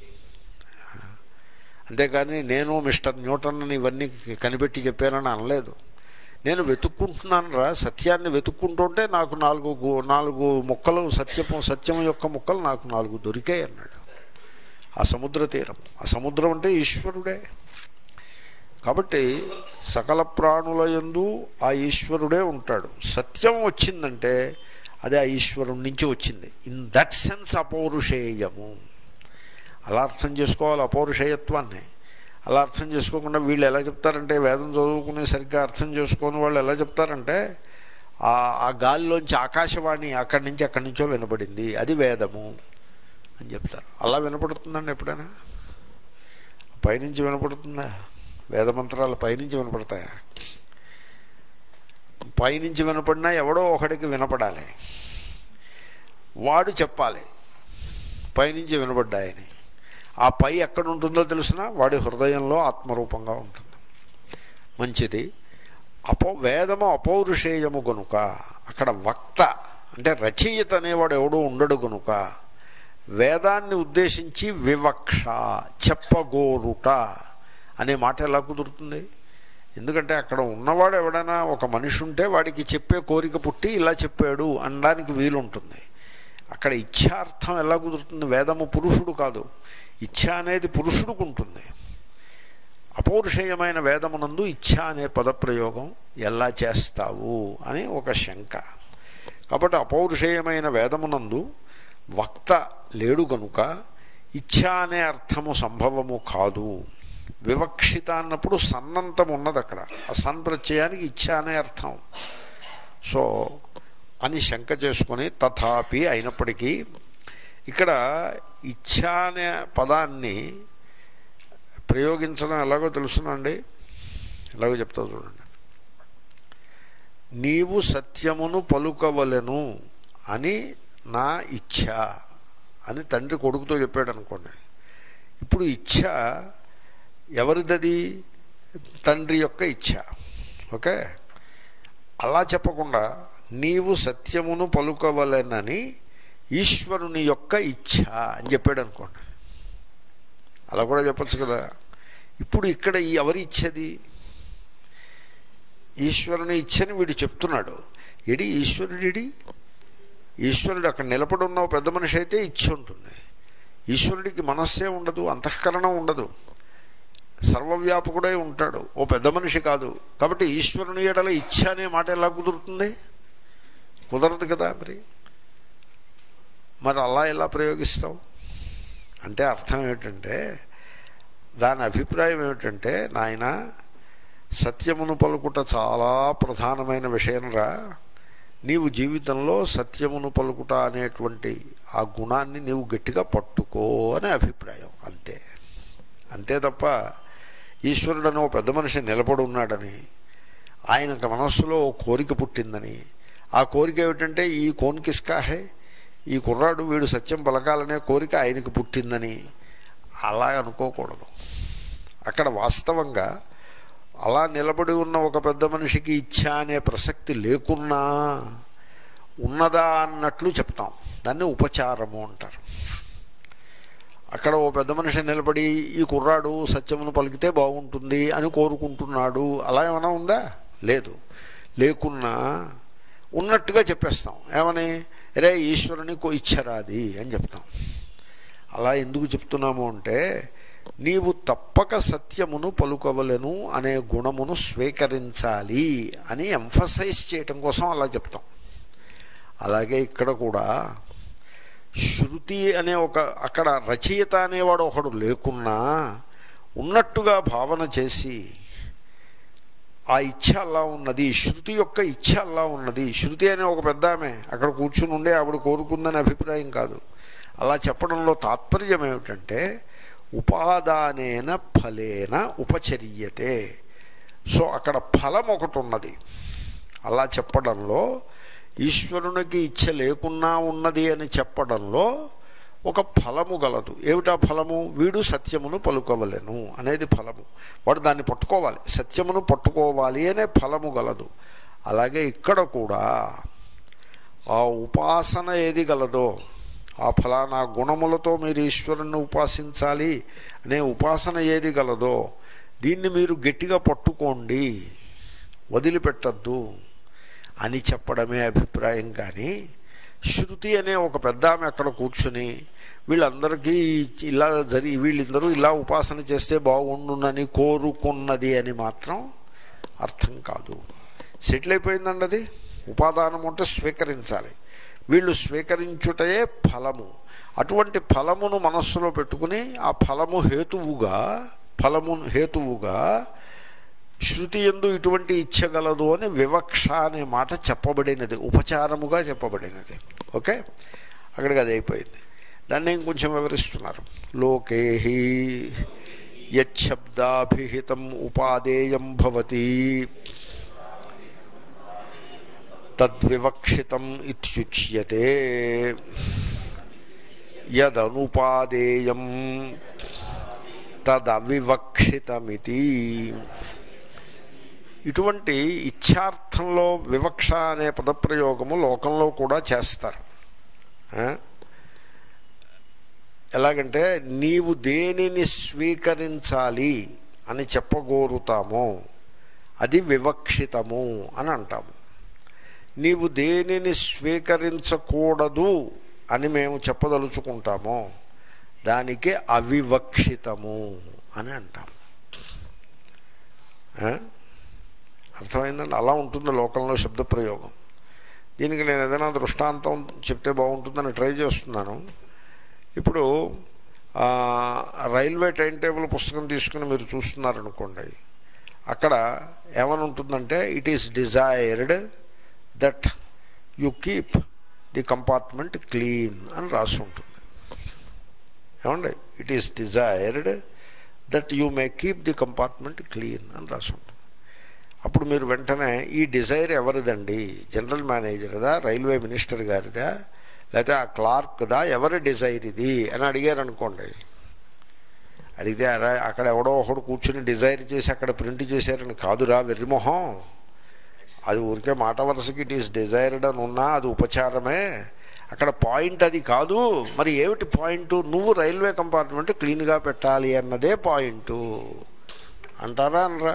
అంతేకాని నేను మిస్టర్ న్యూటన్ అని ఇవన్నీ కనిపెట్టి చెప్పానని అనలేదు నేను వెతుక్కుంటున్నాను రా సత్యాన్ని వెతుక్కుంటుంటే నాకు నాలుగు గు- నాలుగు ముక్కలు సత్యము సత్యం యొక్క ముక్కలు నాకు నాలుగు దొరికాయి అన్నాడు ఆ సముద్ర తీరం ఆ సముద్రం అంటే ఈశ్వరుడే కాబట్టి సకల ప్రాణుల యందు ఆ ఈశ్వరుడే ఉంటాడు సత్యం వచ్చిందంటే అది ఆ ఈశ్వరుడి నుంచి వచ్చింది ఇన్ దట్ సెన్స్ అపౌరుషేయము అలా అర్థం చేసుకోవాలి అపౌరుషేయత్వాన్ని అలా అర్థం చేసుకోకుండా వీళ్ళు ఎలా చెప్తారంటే వేదం చదువుకునే సరిగ్గా అర్థం చేసుకొని వాళ్ళు ఎలా చెప్తారంటే ఆ ఆ గాలిలోంచి ఆకాశవాణి అక్కడి నుంచి అక్కడి నుంచో వినపడింది అది వేదము అని చెప్తారు అలా వినపడుతుందండి ఎప్పుడైనా పైనుంచి వినపడుతుందా వేదమంత్రాలు పైనుంచి వినపడతాయా పైనుంచి వినపడినా ఎవడో ఒకడికి వినపడాలి వాడు చెప్పాలి పైనుంచి వినపడ్డాయని ఆ పై ఎక్కడ ఉంటుందో తెలిసిన వాడి హృదయంలో ఆత్మరూపంగా ఉంటుంది మంచిది అపో వేదము అపౌరుషేయము గనుక అక్కడ వక్త అంటే రచయిత అనేవాడు ఎవడూ ఉండడు గనుక వేదాన్ని ఉద్దేశించి వివక్ష చెప్పగోరుట అనే మాట ఎలా కుదురుతుంది ఎందుకంటే అక్కడ ఉన్నవాడు ఎవడైనా ఒక మనిషి ఉంటే వాడికి చెప్పే కోరిక పుట్టి ఇలా చెప్పాడు అనడానికి వీలుంటుంది అక్కడ ఇచ్ఛార్థం ఎలా కుదురుతుంది వేదము పురుషుడు కాదు ఇచ్ఛ అనేది పురుషుడికి ఉంటుంది అపౌరుషేయమైన వేదమునందు ఇచ్ఛ అనే పదప్రయోగం ఎలా చేస్తావు అని ఒక శంక కాబట్టి అపౌరుషేయమైన వేదమునందు వక్త లేడు గనుక ఇచ్ఛ అనే అర్థము సంభవము కాదు వివక్షిత అన్నప్పుడు సన్నంతం ఉన్నది అక్కడ ఆ సన్ ప్రత్యయానికి ఇచ్ఛ అనే అర్థం సో అని శంక చేసుకొని తథాపి అయినప్పటికీ ఇక్కడ ఇచ్ఛ అనే పదాన్ని ప్రయోగించడం ఎలాగో తెలుసునండి ఎలాగో చెప్తా చూడండి నీవు సత్యమును పలుకవలెను అని నా ఇచ్ఛ అని తండ్రి కొడుకుతో చెప్పాడు అనుకోండి ఇప్పుడు ఇచ్ఛ ఎవరిదది తండ్రి యొక్క ఇచ్ఛ ఓకే అలా చెప్పకుండా నీవు సత్యమును పలుకవలెనని ఈశ్వరుని యొక్క ఇచ్ఛ అని చెప్పాడు అనుకోండి అలా కూడా చెప్పచ్చు కదా ఇప్పుడు ఇక్కడ ఈ ఎవరి ఇచ్ఛది ఈశ్వరుని ఇచ్చని వీడు చెప్తున్నాడు ఎడి ఈశ్వరుడిడి ఈశ్వరుడు అక్కడ నిలబడి ఉన్న ఓ పెద్ద మనిషి అయితే ఇచ్ఛ ఉంటుంది ఈశ్వరుడికి మనస్సే ఉండదు అంతఃకరణం ఉండదు సర్వవ్యాపకుడై ఉంటాడు ఓ పెద్ద మనిషి కాదు కాబట్టి ఈశ్వరుని ఎడల ఇచ్ఛ అనే మాట ఎలా కుదురుతుంది కుదరదు కదా మరి మరి అలా ఎలా ప్రయోగిస్తావు అంటే అర్థం ఏమిటంటే దాని అభిప్రాయం ఏమిటంటే నాయన సత్యమును పలుకుట చాలా ప్రధానమైన విషయం రా నీవు జీవితంలో సత్యమును పలుకుట అనేటువంటి ఆ గుణాన్ని నీవు గట్టిగా పట్టుకో అనే అభిప్రాయం అంతే అంతే తప్ప ఈశ్వరుడని ఓ పెద్ద మనిషి నిలబడి ఉన్నాడని ఆయనకు మనస్సులో ఓ కోరిక పుట్టిందని ఆ కోరిక ఏమిటంటే ఈ కోన్ కిస్కాహే ఈ కుర్రాడు వీడు సత్యం పలకాలనే కోరిక ఆయనకు పుట్టిందని అలా అనుకోకూడదు అక్కడ వాస్తవంగా అలా నిలబడి ఉన్న ఒక పెద్ద మనిషికి ఇచ్చా అనే ప్రసక్తి లేకున్నా ఉన్నదా అన్నట్లు చెప్తాం దాన్ని ఉపచారము అంటారు అక్కడ ఓ పెద్ద మనిషి నిలబడి ఈ కుర్రాడు సత్యమును పలికితే బాగుంటుంది అని కోరుకుంటున్నాడు అలా ఏమైనా ఉందా లేదు లేకున్నా ఉన్నట్టుగా చెప్పేస్తాం ఏమని రే ఈశ్వరుని ఇచ్చరాది అని చెప్తాం అలా ఎందుకు చెప్తున్నాము అంటే నీవు తప్పక సత్యమును పలుకవలను అనే గుణమును స్వీకరించాలి అని ఎంఫసైజ్ చేయటం కోసం అలా చెప్తాం అలాగే ఇక్కడ కూడా శృతి అనే ఒక అక్కడ రచయిత అనేవాడు ఒకడు లేకున్నా ఉన్నట్టుగా భావన చేసి ఆ ఇచ్ఛ అలా ఉన్నది శృతి యొక్క ఇచ్ఛ అలా ఉన్నది శృతి అనే ఒక పెద్ద ఆమె అక్కడ కూర్చుని ఉండే ఆవిడ కోరుకుందని అభిప్రాయం కాదు అలా చెప్పడంలో తాత్పర్యం ఏమిటంటే ఉపాదానేన ఫలేన ఉపచర్యతే సో అక్కడ ఫలం ఒకటి ఉన్నది అలా చెప్పడంలో ఈశ్వరునికి ఇచ్చ లేకున్నా ఉన్నది అని చెప్పడంలో ఒక ఫలము గలదు ఏమిటా ఫలము వీడు సత్యమును పలుకోవలెను అనేది ఫలము వాడు దాన్ని పట్టుకోవాలి సత్యమును పట్టుకోవాలి అనే ఫలము గలదు అలాగే ఇక్కడ కూడా ఆ ఉపాసన ఏది గలదో ఆ ఫలానా గుణములతో మీరు ఈశ్వరుని ఉపాసించాలి అనే ఉపాసన ఏది గలదో దీన్ని మీరు గట్టిగా పట్టుకోండి వదిలిపెట్టద్దు అని చెప్పడమే అభిప్రాయం కానీ శృతి అనే ఒక పెద్ద ఆమె అక్కడ కూర్చుని వీళ్ళందరికీ ఇలా జరి వీళ్ళందరూ ఇలా ఉపాసన చేస్తే బాగుండునని కోరుకున్నది అని మాత్రం అర్థం కాదు సెటిల్ అయిపోయిందండి అది ఉపాదానం అంటే స్వీకరించాలి వీళ్ళు స్వీకరించుటయే ఫలము అటువంటి ఫలమును మనస్సులో పెట్టుకుని ఆ ఫలము హేతువుగా ఫలము హేతువుగా శృతి ఎందు ఇటువంటి ఇచ్చగలదు అని వివక్ష అనే మాట చెప్పబడినది ఉపచారముగా చెప్పబడినది ఓకే అక్కడికి అది అయిపోయింది దాన్ని ఇంకొంచెం వివరిస్తున్నారు లోకేహి యశబ్దాభిహితం ఉపాదేయం భవతి తద్వివక్షితం ఇత్యుచ్యతే యదనుపాదేయం తదవివక్షితమితి ఇటువంటి ఇచ్ఛార్థంలో వివక్ష అనే పదప్రయోగము లోకంలో కూడా చేస్తారు ఎలాగంటే నీవు దేనిని స్వీకరించాలి అని చెప్పగోరుతామో అది వివక్షితము అని అంటాము నీవు దేనిని స్వీకరించకూడదు అని మేము చెప్పదలుచుకుంటామో దానికి అవివక్షితము అని అంటాము అర్థమైందండి అలా ఉంటుంది లోకంలో శబ్ద ప్రయోగం దీనికి నేను ఏదైనా దృష్టాంతం చెప్తే బాగుంటుందని ట్రై చేస్తున్నాను ఇప్పుడు రైల్వే టైం టేబుల్ పుస్తకం తీసుకుని మీరు చూస్తున్నారనుకోండి అక్కడ ఏమని ఉంటుందంటే it is desired that you keep the compartment clean అని రాసి ఉంటుంది ఏమండి it is desired that you may keep the compartment clean అని రాసి ఉంటుంది అప్పుడు మీరు వెంటనే ఈ డిజైర్ ఎవరిదండి జనరల్ మేనేజర్దా రైల్వే మినిస్టర్ గారిదా లేకపోతే ఆ క్లార్క్దా ఎవరి డిజైర్ ఇది అని అడిగారు అనుకోండి అడిగితే అక్కడ ఎవడో ఒకడు కూర్చుని డిజైర్ చేసి అక్కడ ప్రింట్ చేశారని కాదురా వెర్రిమొహం అది ఊరికే మాట వరుసకి ఇట్ ఈస్ డిజైర్డ్ అని ఉన్నా అది ఉపచారమే అక్కడ పాయింట్ అది కాదు మరి ఏమిటి పాయింట్ నువ్వు రైల్వే కంపార్ట్మెంట్ క్లీన్గా పెట్టాలి అన్నదే పాయింట్ అంటారా అనరా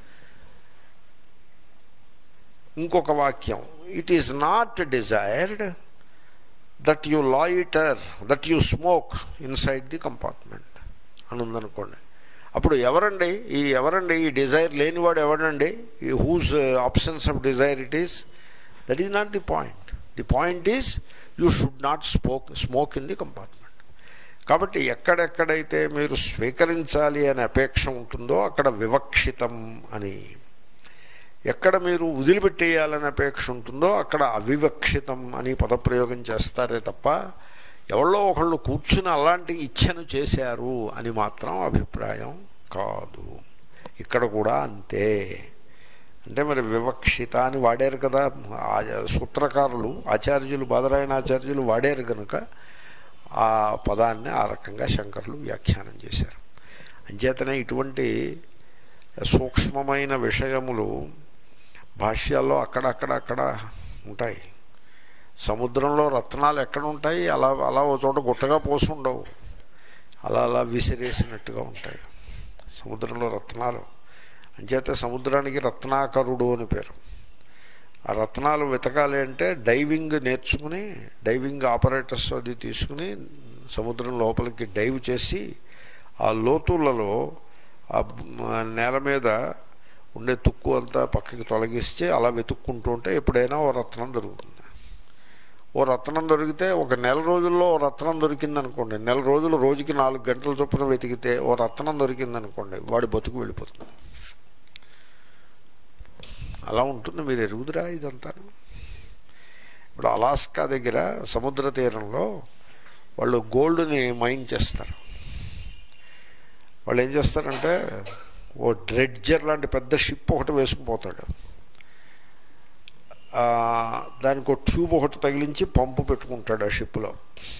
ఇంకొక వాక్యం it is not desired that you loiter that you smoke inside the compartment అని ఉందనుకోండి అప్పుడు ఎవరండి ఈ ఎవరండి ఈ డిజైర్ లేనివాడు ఎవరండి ఈ whose options of desire it is that is not the point the point is you should not smoke smoke in the compartment కాబట్టి ఎక్కడెక్కడైతే మీరు స్వీకరించాలి అనే అపేక్ష ఉంటుందో అక్కడ వివక్షితం అని ఎక్కడ మీరు వదిలిపెట్టేయాలని అపేక్ష ఉంటుందో అక్కడ అవివక్షితం అని పదప్రయోగం చేస్తారే తప్ప ఎవరో ఒకళ్ళు కూర్చుని అలాంటి ఇచ్ఛను చేశారు అని మాత్రం అభిప్రాయం కాదు ఇక్కడ కూడా అంతే అంటే మరి వివక్షిత అని వాడారు కదా సూత్రకారులు ఆచార్యులు బాదరాయణ ఆచార్యులు వాడారు కనుక ఆ పదాన్ని ఆ రకంగా శంకరులు వ్యాఖ్యానం చేశారు అంచేతనే ఇటువంటి సూక్ష్మమైన విషయములు భాష్యాల్లో అక్కడక్కడ అక్కడ ఉంటాయి సముద్రంలో రత్నాలు ఎక్కడ ఉంటాయి అలా అలా ఓ చోట గుట్టగా పోసి ఉండవు అలా అలా విసిరేసినట్టుగా ఉంటాయి సముద్రంలో రత్నాలు అంచేత సముద్రానికి రత్నాకరుడు అని పేరు ఆ రత్నాలు వెతకాలి అంటే డైవింగ్ నేర్చుకుని డైవింగ్ ఆపరేటర్స్ అది తీసుకుని సముద్రం లోపలికి డైవ్ చేసి ఆ లోతులలో ఆ నేల మీద ఉండే తుక్కు అంతా పక్కకి తొలగిస్తే అలా వెతుక్కుంటూ ఉంటే ఎప్పుడైనా ఓ రత్నం దొరుకుతుంది ఓ రత్నం దొరికితే ఒక నెల రోజుల్లో ఓ రత్నం దొరికిందనుకోండి నెల రోజులు రోజుకి నాలుగు గంటల చొప్పున వెతికితే ఓ రత్నం దొరికిందనుకోండి వాడి బతుకు వెళ్ళిపోతుంది అలా ఉంటుంది మీరు ఎరుగుదురా ఇదంతా ఇప్పుడు అలాస్కా దగ్గర సముద్ర తీరంలో వాళ్ళు గోల్డ్ని మైన్ చేస్తారు వాళ్ళు ఏం చేస్తారంటే ఓ డ్రెడ్జర్ లాంటి పెద్ద షిప్ ఒకటి వేసుకుపోతాడు దానికి ఒక ట్యూబ్ ఒకటి తగిలించి పంపు పెట్టుకుంటాడు ఆ షిప్లో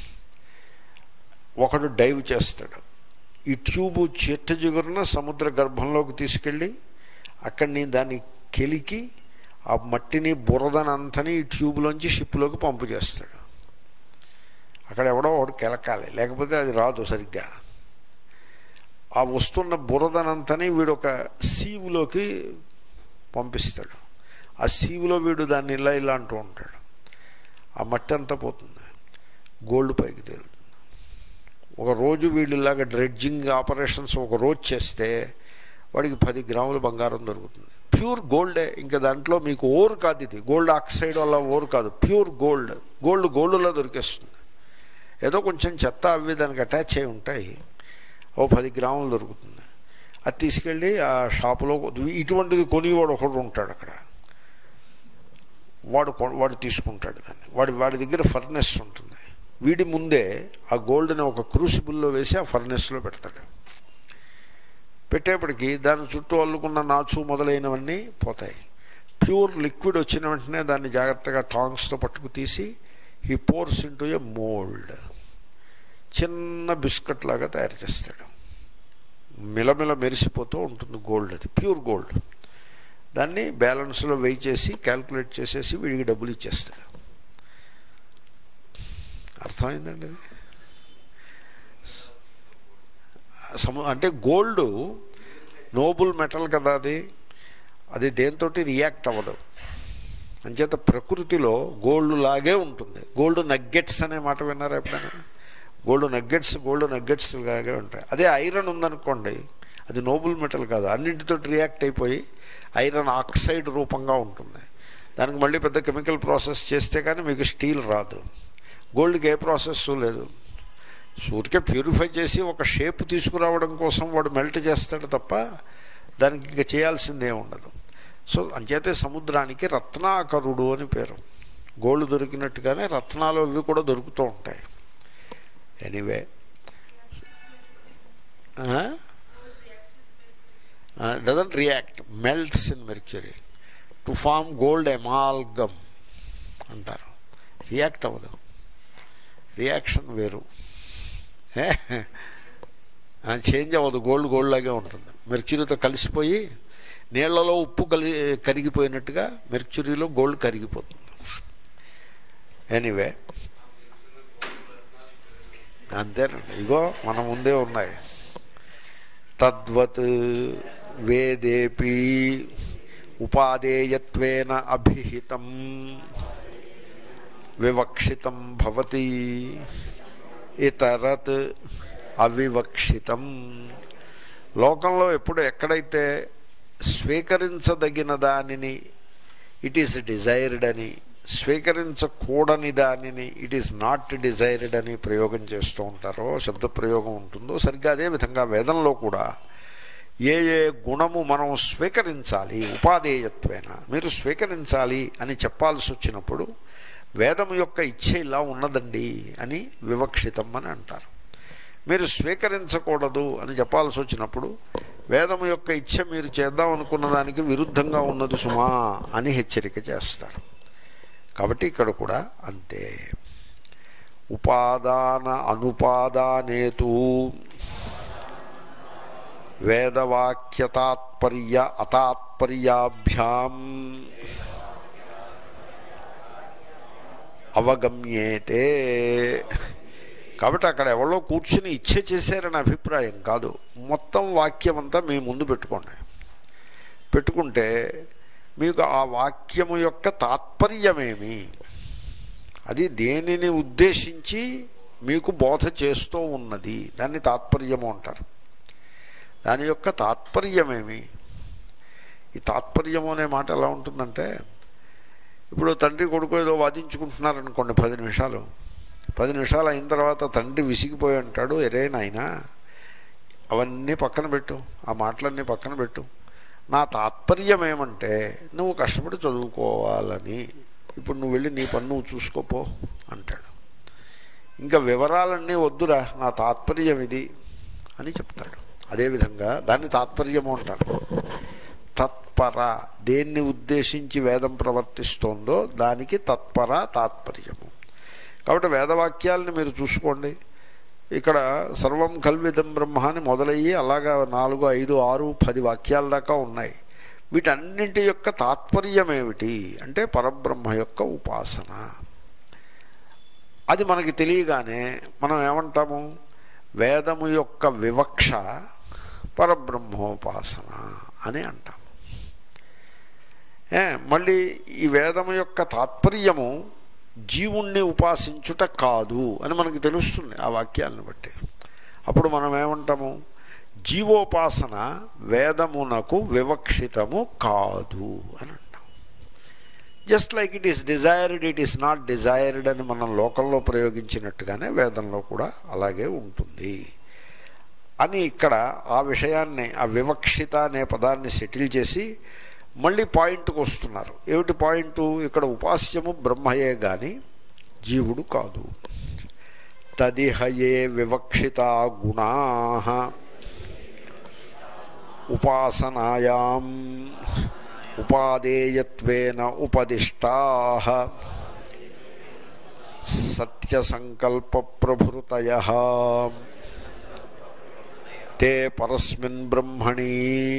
ఒకడు డైవ్ చేస్తాడు ఈ ట్యూబ్ చెట్టు జిగురున సముద్ర గర్భంలోకి తీసుకెళ్ళి అక్కడిని దాన్ని కెలికి ఆ మట్టిని బురదనంతని ఈ ట్యూబ్లోంచి షిప్లోకి పంపు చేస్తాడు అక్కడ ఎవడో ఒకడు కెలకాలి లేకపోతే అది రాదు సరిగ్గా ఆ వస్తున్న బురదనంతని వీడు ఒక సీవులోకి పంపిస్తాడు ఆ సీవులో వీడు దాన్ని ఇలా ఇలా అంటూ ఉంటాడు ఆ మట్టి అంతా పోతుంది గోల్డ్ పైకి తేలుతుంది ఒక రోజు వీళ్ళు ఇలాగ డ్రెడ్జింగ్ ఆపరేషన్స్ ఒక రోజు చేస్తే వాడికి పది గ్రాముల బంగారం దొరుకుతుంది ప్యూర్ గోల్డే ఇంకా దాంట్లో మీకు ఓర్ కాదు ఇది గోల్డ్ ఆక్సైడ్ వల్ల ఓర్ కాదు ప్యూర్ గోల్డ్ గోల్డ్ గోల్డ్లో దొరికేస్తుంది ఏదో కొంచెం చెత్త అవి దానికి అటాచ్ అయి ఉంటాయి ఓ పది గ్రాములు దొరుకుతుంది అది తీసుకెళ్ళి ఆ షాపులో ఇటువంటిది కొనివాడు ఒకడు ఉంటాడు అక్కడ వాడు వాడు తీసుకుంటాడు దాన్ని వాడి వాడి దగ్గర ఫర్నెస్ ఉంటుంది వీడి ముందే ఆ గోల్డ్ని ఒక క్రూసిబుల్లో వేసి ఆ ఫర్నెస్లో పెడతాడు పెట్టేప్పటికి దాని చుట్టూ అల్లుకున్న నాచు మొదలైనవన్నీ పోతాయి ప్యూర్ లిక్విడ్ వచ్చిన వెంటనే దాన్ని జాగ్రత్తగా టాంగ్స్తో పట్టుకు తీసి ఈ పోర్స్ ఇంటూ ఏ మోల్డ్ చిన్న బిస్కెట్ లాగా తయారు చేస్తాడు మిలమిల మెరిసిపోతూ ఉంటుంది గోల్డ్ అది ప్యూర్ గోల్డ్ దాన్ని బ్యాలెన్స్లో వెయి చేసి క్యాల్కులేట్ చేసేసి వీడికి డబ్బులు ఇచ్చేస్తాడు అర్థమైందండి అది సము అంటే గోల్డ్ నోబుల్ మెటల్ కదా అది అది దేంతో రియాక్ట్ అవ్వదు అంచేత ప్రకృతిలో గోల్డ్ లాగే ఉంటుంది గోల్డ్ నగ్గెట్స్ అనే మాట విన్నారా ఎప్పుడైనా గోల్డ్ నగ్గెట్స్ గోల్డ్ నగ్గెట్స్ లాగే ఉంటాయి అదే ఐరన్ ఉందనుకోండి అది నోబుల్ మెటల్ కాదు అన్నింటితో రియాక్ట్ అయిపోయి ఐరన్ ఆక్సైడ్ రూపంగా ఉంటుంది దానికి మళ్ళీ పెద్ద కెమికల్ ప్రాసెస్ చేస్తే కానీ మీకు స్టీల్ రాదు గోల్డ్కి ఏ ప్రాసెస్ లేదు సూర్యకే ప్యూరిఫై చేసి ఒక షేప్ తీసుకురావడం కోసం వాడు మెల్ట్ చేస్తాడు తప్ప దానికి ఇంకా చేయాల్సిందే ఉండదు సో అంచేతే సముద్రానికి రత్నాకరుడు అని పేరు గోల్డ్ దొరికినట్టుగానే రత్నాలు ఇవి కూడా దొరుకుతూ ఉంటాయి anyway doesn't react melts in mercury to form gold amalgam అంటారు రియాక్ట్ అవ్వదు రియాక్షన్ వేరు చేంజ్ అవ్వదు గోల్డ్ గోల్డ్ లాగే ఉంటుంది మెర్క్యూరీతో కలిసిపోయి నీళ్లలో ఉప్పు కలి కరిగిపోయినట్టుగా మెర్క్యూరీలో గోల్డ్ కరిగిపోతుంది ఎనీవే అంతేనండి ఇగో మన ముందే ఉన్నాయి తద్వత్ వేదేపి ఉపాదేయత్వేన అభిహితం వివక్షితం భవతి ఇతరత్ అవివక్షితం లోకంలో ఎప్పుడు ఎక్కడైతే స్వీకరించదగిన దానిని ఇట్ ఈస్ డిజైర్డ్ అని స్వీకరించకూడని దానిని ఇట్ ఈస్ నాట్ డిజైర్డ్ అని ప్రయోగం చేస్తూ ఉంటారో శబ్ద ప్రయోగం ఉంటుందో సరిగ్గా అదే విధంగా వేదంలో కూడా ఏ ఏ గుణము మనం స్వీకరించాలి ఉపాధేయత్వేన మీరు స్వీకరించాలి అని చెప్పాల్సి వచ్చినప్పుడు వేదం యొక్క ఇచ్చ ఇలా ఉన్నదండి అని వివక్షితం అని అంటారు మీరు స్వీకరించకూడదు అని చెప్పాల్సి వచ్చినప్పుడు వేదం యొక్క ఇచ్చ మీరు చేద్దాం అనుకున్న దానికి విరుద్ధంగా ఉన్నది సుమా అని హెచ్చరిక చేస్తారు కాబట్టి ఇక్కడ కూడా అంతే ఉపాదాన అనుపాదానేతు వేదవాక్యతాత్పర్య అతాత్పర్యాభ్యాం అవగమ్యేతే కాబట్టి అక్కడ ఎవరో కూర్చుని ఇచ్చ చేశారని అభిప్రాయం కాదు మొత్తం వాక్యం అంతా మీ ముందు పెట్టుకోండి పెట్టుకుంటే మీకు ఆ వాక్యము యొక్క తాత్పర్యమేమి అది దేనిని ఉద్దేశించి మీకు బోధ చేస్తూ ఉన్నది దాన్ని తాత్పర్యము అంటారు దాని యొక్క తాత్పర్యమేమి ఈ తాత్పర్యము అనే మాట ఎలా ఉంటుందంటే ఇప్పుడు తండ్రి కొడుకు ఏదో వాదించుకుంటున్నారనుకోండి పది నిమిషాలు పది నిమిషాలు అయిన తర్వాత తండ్రి విసిగిపోయి అంటాడు ఎరే నాయనా అవన్నీ పక్కన పెట్టు ఆ మాటలన్నీ పక్కన పెట్టు నా తాత్పర్యం ఏమంటే నువ్వు కష్టపడి చదువుకోవాలని ఇప్పుడు నువ్వు వెళ్ళి నీ పని నువ్వు చూసుకోపో అంటాడు ఇంకా వివరాలన్నీ వద్దురా నా తాత్పర్యం ఇది అని చెప్తాడు అదేవిధంగా దాన్ని తాత్పర్యము అంటారు తత్పర దేన్ని ఉద్దేశించి వేదం ప్రవర్తిస్తోందో దానికి తత్పర తాత్పర్యము కాబట్టి వేదవాక్యాలని మీరు చూసుకోండి ఇక్కడ సర్వం కల్విదం బ్రహ్మ అని మొదలయ్యి అలాగా నాలుగు ఐదు ఆరు పది వాక్యాల దాకా ఉన్నాయి వీటన్నింటి యొక్క తాత్పర్యం ఏమిటి అంటే పరబ్రహ్మ యొక్క ఉపాసన అది మనకి తెలియగానే మనం ఏమంటాము వేదము యొక్క వివక్ష పరబ్రహ్మోపాసన అని అంటాము ఏ, మళ్ళీ ఈ వేదము యొక్క తాత్పర్యము జీవుణ్ణి ఉపాసించుట కాదు అని మనకి తెలుస్తుంది ఆ వాక్యాలను బట్టి అప్పుడు మనం ఏమంటాము జీవోపాసన వేదమునకు వివక్షితము కాదు అని అంటాం just like it is desired it is not desired అని మనం లోకంలో ప్రయోగించినట్టుగానే వేదంలో కూడా అలాగే ఉంటుంది అని ఇక్కడ ఆ విషయాన్ని ఆ వివక్షిత అనే పదాన్ని సెటిల్ చేసి మళ్ళీ పాయింట్కి వస్తున్నారు ఏమిటి పాయింట్ ఇక్కడ ఉపాస్యము బ్రహ్మయే గాని జీవుడు కాదు తదిహయే వివక్షిత గుణా ఉపాసనాయాం ఉపాదేయత్వేన ఉపదిష్టా సత్యసంకల్ప ప్రభృతయ తే పరస్మిన్ బ్రహ్మణి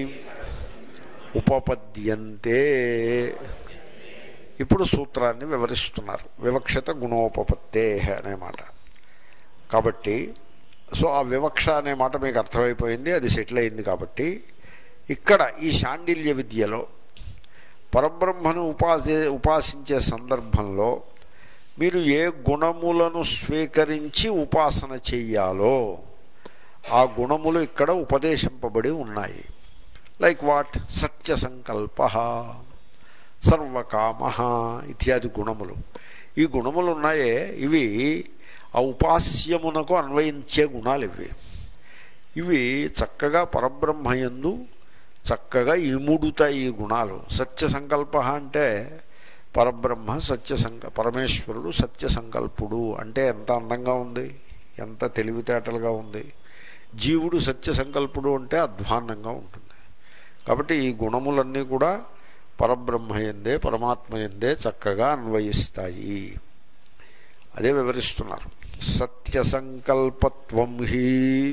ఉపపద్యంతే ఇప్పుడు సూత్రాన్ని వివరిస్తున్నారు వివక్షత గుణోపపత్తే అనే మాట కాబట్టి సో ఆ వివక్ష అనే మాట మీకు అర్థమైపోయింది అది సెటిల్ అయింది కాబట్టి ఇక్కడ ఈ శాండిల్య విద్యలో పరబ్రహ్మను ఉపాసే ఉపాసించే సందర్భంలో మీరు ఏ గుణములను స్వీకరించి ఉపాసన చెయ్యాలో ఆ గుణములు ఇక్కడ ఉపదేశింపబడి ఉన్నాయి లైక్ వాట్ సత్య సంకల్ప సర్వకామ ఇత్యాది గుణములు ఈ గుణములు ఉన్నాయే ఇవి ఆ ఉపాస్యమునకు అన్వయించే గుణాలు ఇవి ఇవి చక్కగా పరబ్రహ్మయందు చక్కగా ఇముడుతాయి ఈ గుణాలు సత్య సంకల్ప అంటే పరబ్రహ్మ సత్య సంక పరమేశ్వరుడు సత్య సంకల్పుడు అంటే ఎంత అందంగా ఉంది ఎంత తెలివితేటలుగా ఉంది జీవుడు సత్య సంకల్పుడు అంటే అధ్వాన్నంగా ఉంటుంది కాబట్టి ఈ గుణములన్నీ కూడా పరబ్రహ్మ ఎందే పరమాత్మ ఎందే చక్కగా అన్వయిస్తాయి అదే వివరిస్తున్నారు సత్య సంకల్పత్వం హి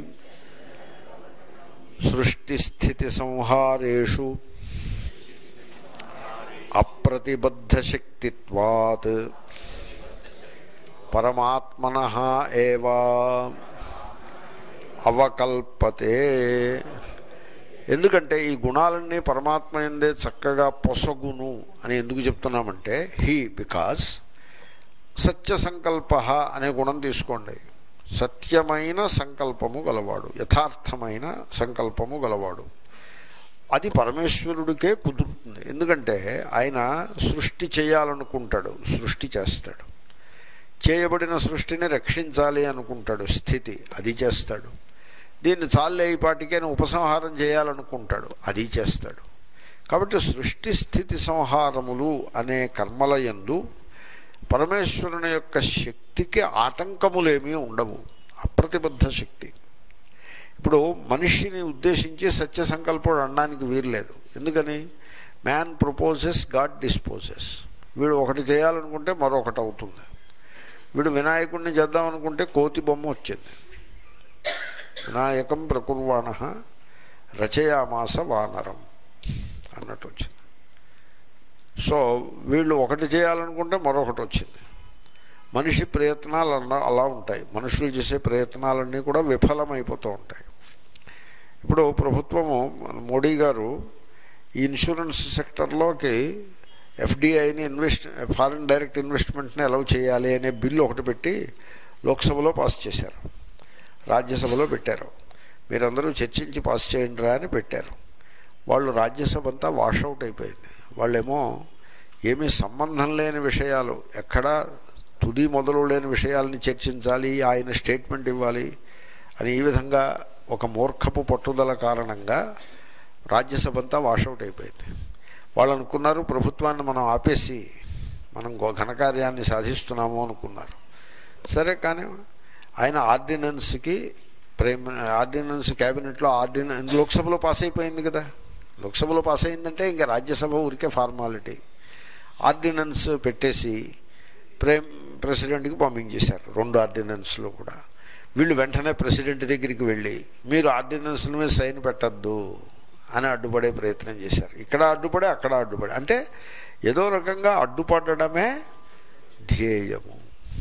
సృష్టిస్థితి సంహారేషు అప్రతిబద్ధశక్తిత్వాత్ పరమాత్మన ఏవా అవకల్పతే ఎందుకంటే ఈ గుణాలన్నీ పరమాత్మ ఎందే చక్కగా పొసగును అని ఎందుకు చెప్తున్నామంటే హీ బికాస్ సత్య సంకల్ప అనే గుణం తీసుకోండి సత్యమైన సంకల్పము గలవాడు యథార్థమైన సంకల్పము గలవాడు అది పరమేశ్వరుడికే కుదురుతుంది ఎందుకంటే ఆయన సృష్టి చేయాలనుకుంటాడు సృష్టి చేస్తాడు చేయబడిన సృష్టిని రక్షించాలి అనుకుంటాడు స్థితి అది చేస్తాడు దీన్ని చాలే ఈ పాటికే ఉపసంహారం చేయాలనుకుంటాడు అది చేస్తాడు కాబట్టి సృష్టి స్థితి సంహారములు అనే కర్మల యందు పరమేశ్వరుని యొక్క శక్తికి ఆటంకములేమీ ఉండవు అప్రతిబద్ధ శక్తి ఇప్పుడు మనిషిని ఉద్దేశించి సత్య సంకల్పుడు అనడానికి వీర్లేదు ఎందుకని మ్యాన్ ప్రపోజెస్ గాడ్ డిస్పోజెస్ వీడు ఒకటి చేయాలనుకుంటే మరొకటి అవుతుంది వీడు వినాయకుడిని చేద్దామనుకుంటే కోతి బొమ్మ వచ్చింది వినాయకం ప్రకుర్వాణ రచయామాస వానరం అన్నట్టు వచ్చింది సో వీళ్ళు ఒకటి చేయాలనుకుంటే మరొకటి వచ్చింది మనిషి ప్రయత్నాలు అలా అలా ఉంటాయి మనుషులు చేసే ప్రయత్నాలన్నీ కూడా విఫలమైపోతూ ఉంటాయి ఇప్పుడు ప్రభుత్వము మోడీ గారు ఈ ఇన్సూరెన్స్ సెక్టర్లోకి ఎఫ్డిఐని ఇన్వెస్ట్ ఫారిన్ డైరెక్ట్ ఇన్వెస్ట్మెంట్ని అలౌ చేయాలి అనే బిల్లు ఒకటి పెట్టి లోక్సభలో పాస్ చేశారు రాజ్యసభలో పెట్టారు మీరందరూ చర్చించి పాస్ చేయండి రా అని పెట్టారు వాళ్ళు రాజ్యసభ అంతా వాషౌట్ అయిపోయింది వాళ్ళేమో ఏమీ సంబంధం లేని విషయాలు ఎక్కడా తుది మొదలు లేని విషయాల్ని చర్చించాలి ఆయన స్టేట్మెంట్ ఇవ్వాలి అని ఈ విధంగా ఒక మూర్ఖపు పట్టుదల కారణంగా రాజ్యసభ అంతా వాషౌట్ అయిపోయింది వాళ్ళు అనుకున్నారు ప్రభుత్వాన్ని మనం ఆపేసి మనం గో- ఘనకార్యాన్ని సాధిస్తున్నాము అనుకున్నారు సరే కానీ ఆయన ఆర్డినెన్స్కి ప్రేమ ఆర్డినెన్స్ క్యాబినెట్లో ఆర్డినెన్స్ లోక్సభలో పాస్ అయిపోయింది కదా లోక్సభలో పాస్ అయిందంటే ఇంకా రాజ్యసభ ఊరికే ఫార్మాలిటీ ఆర్డినెన్స్ పెట్టేసి ప్రేమ్ ప్రెసిడెంట్కి పంపించేశారు రెండు ఆర్డినెన్స్లో కూడా వీళ్ళు వెంటనే ప్రెసిడెంట్ దగ్గరికి వెళ్ళి మీరు ఆర్డినెన్స్ల మీద సైన్ పెట్టద్దు అని అడ్డుపడే ప్రయత్నం చేశారు ఇక్కడ అడ్డుపడే అక్కడ అడ్డుపడే అంటే ఏదో రకంగా అడ్డుపడడమే ధ్యేయము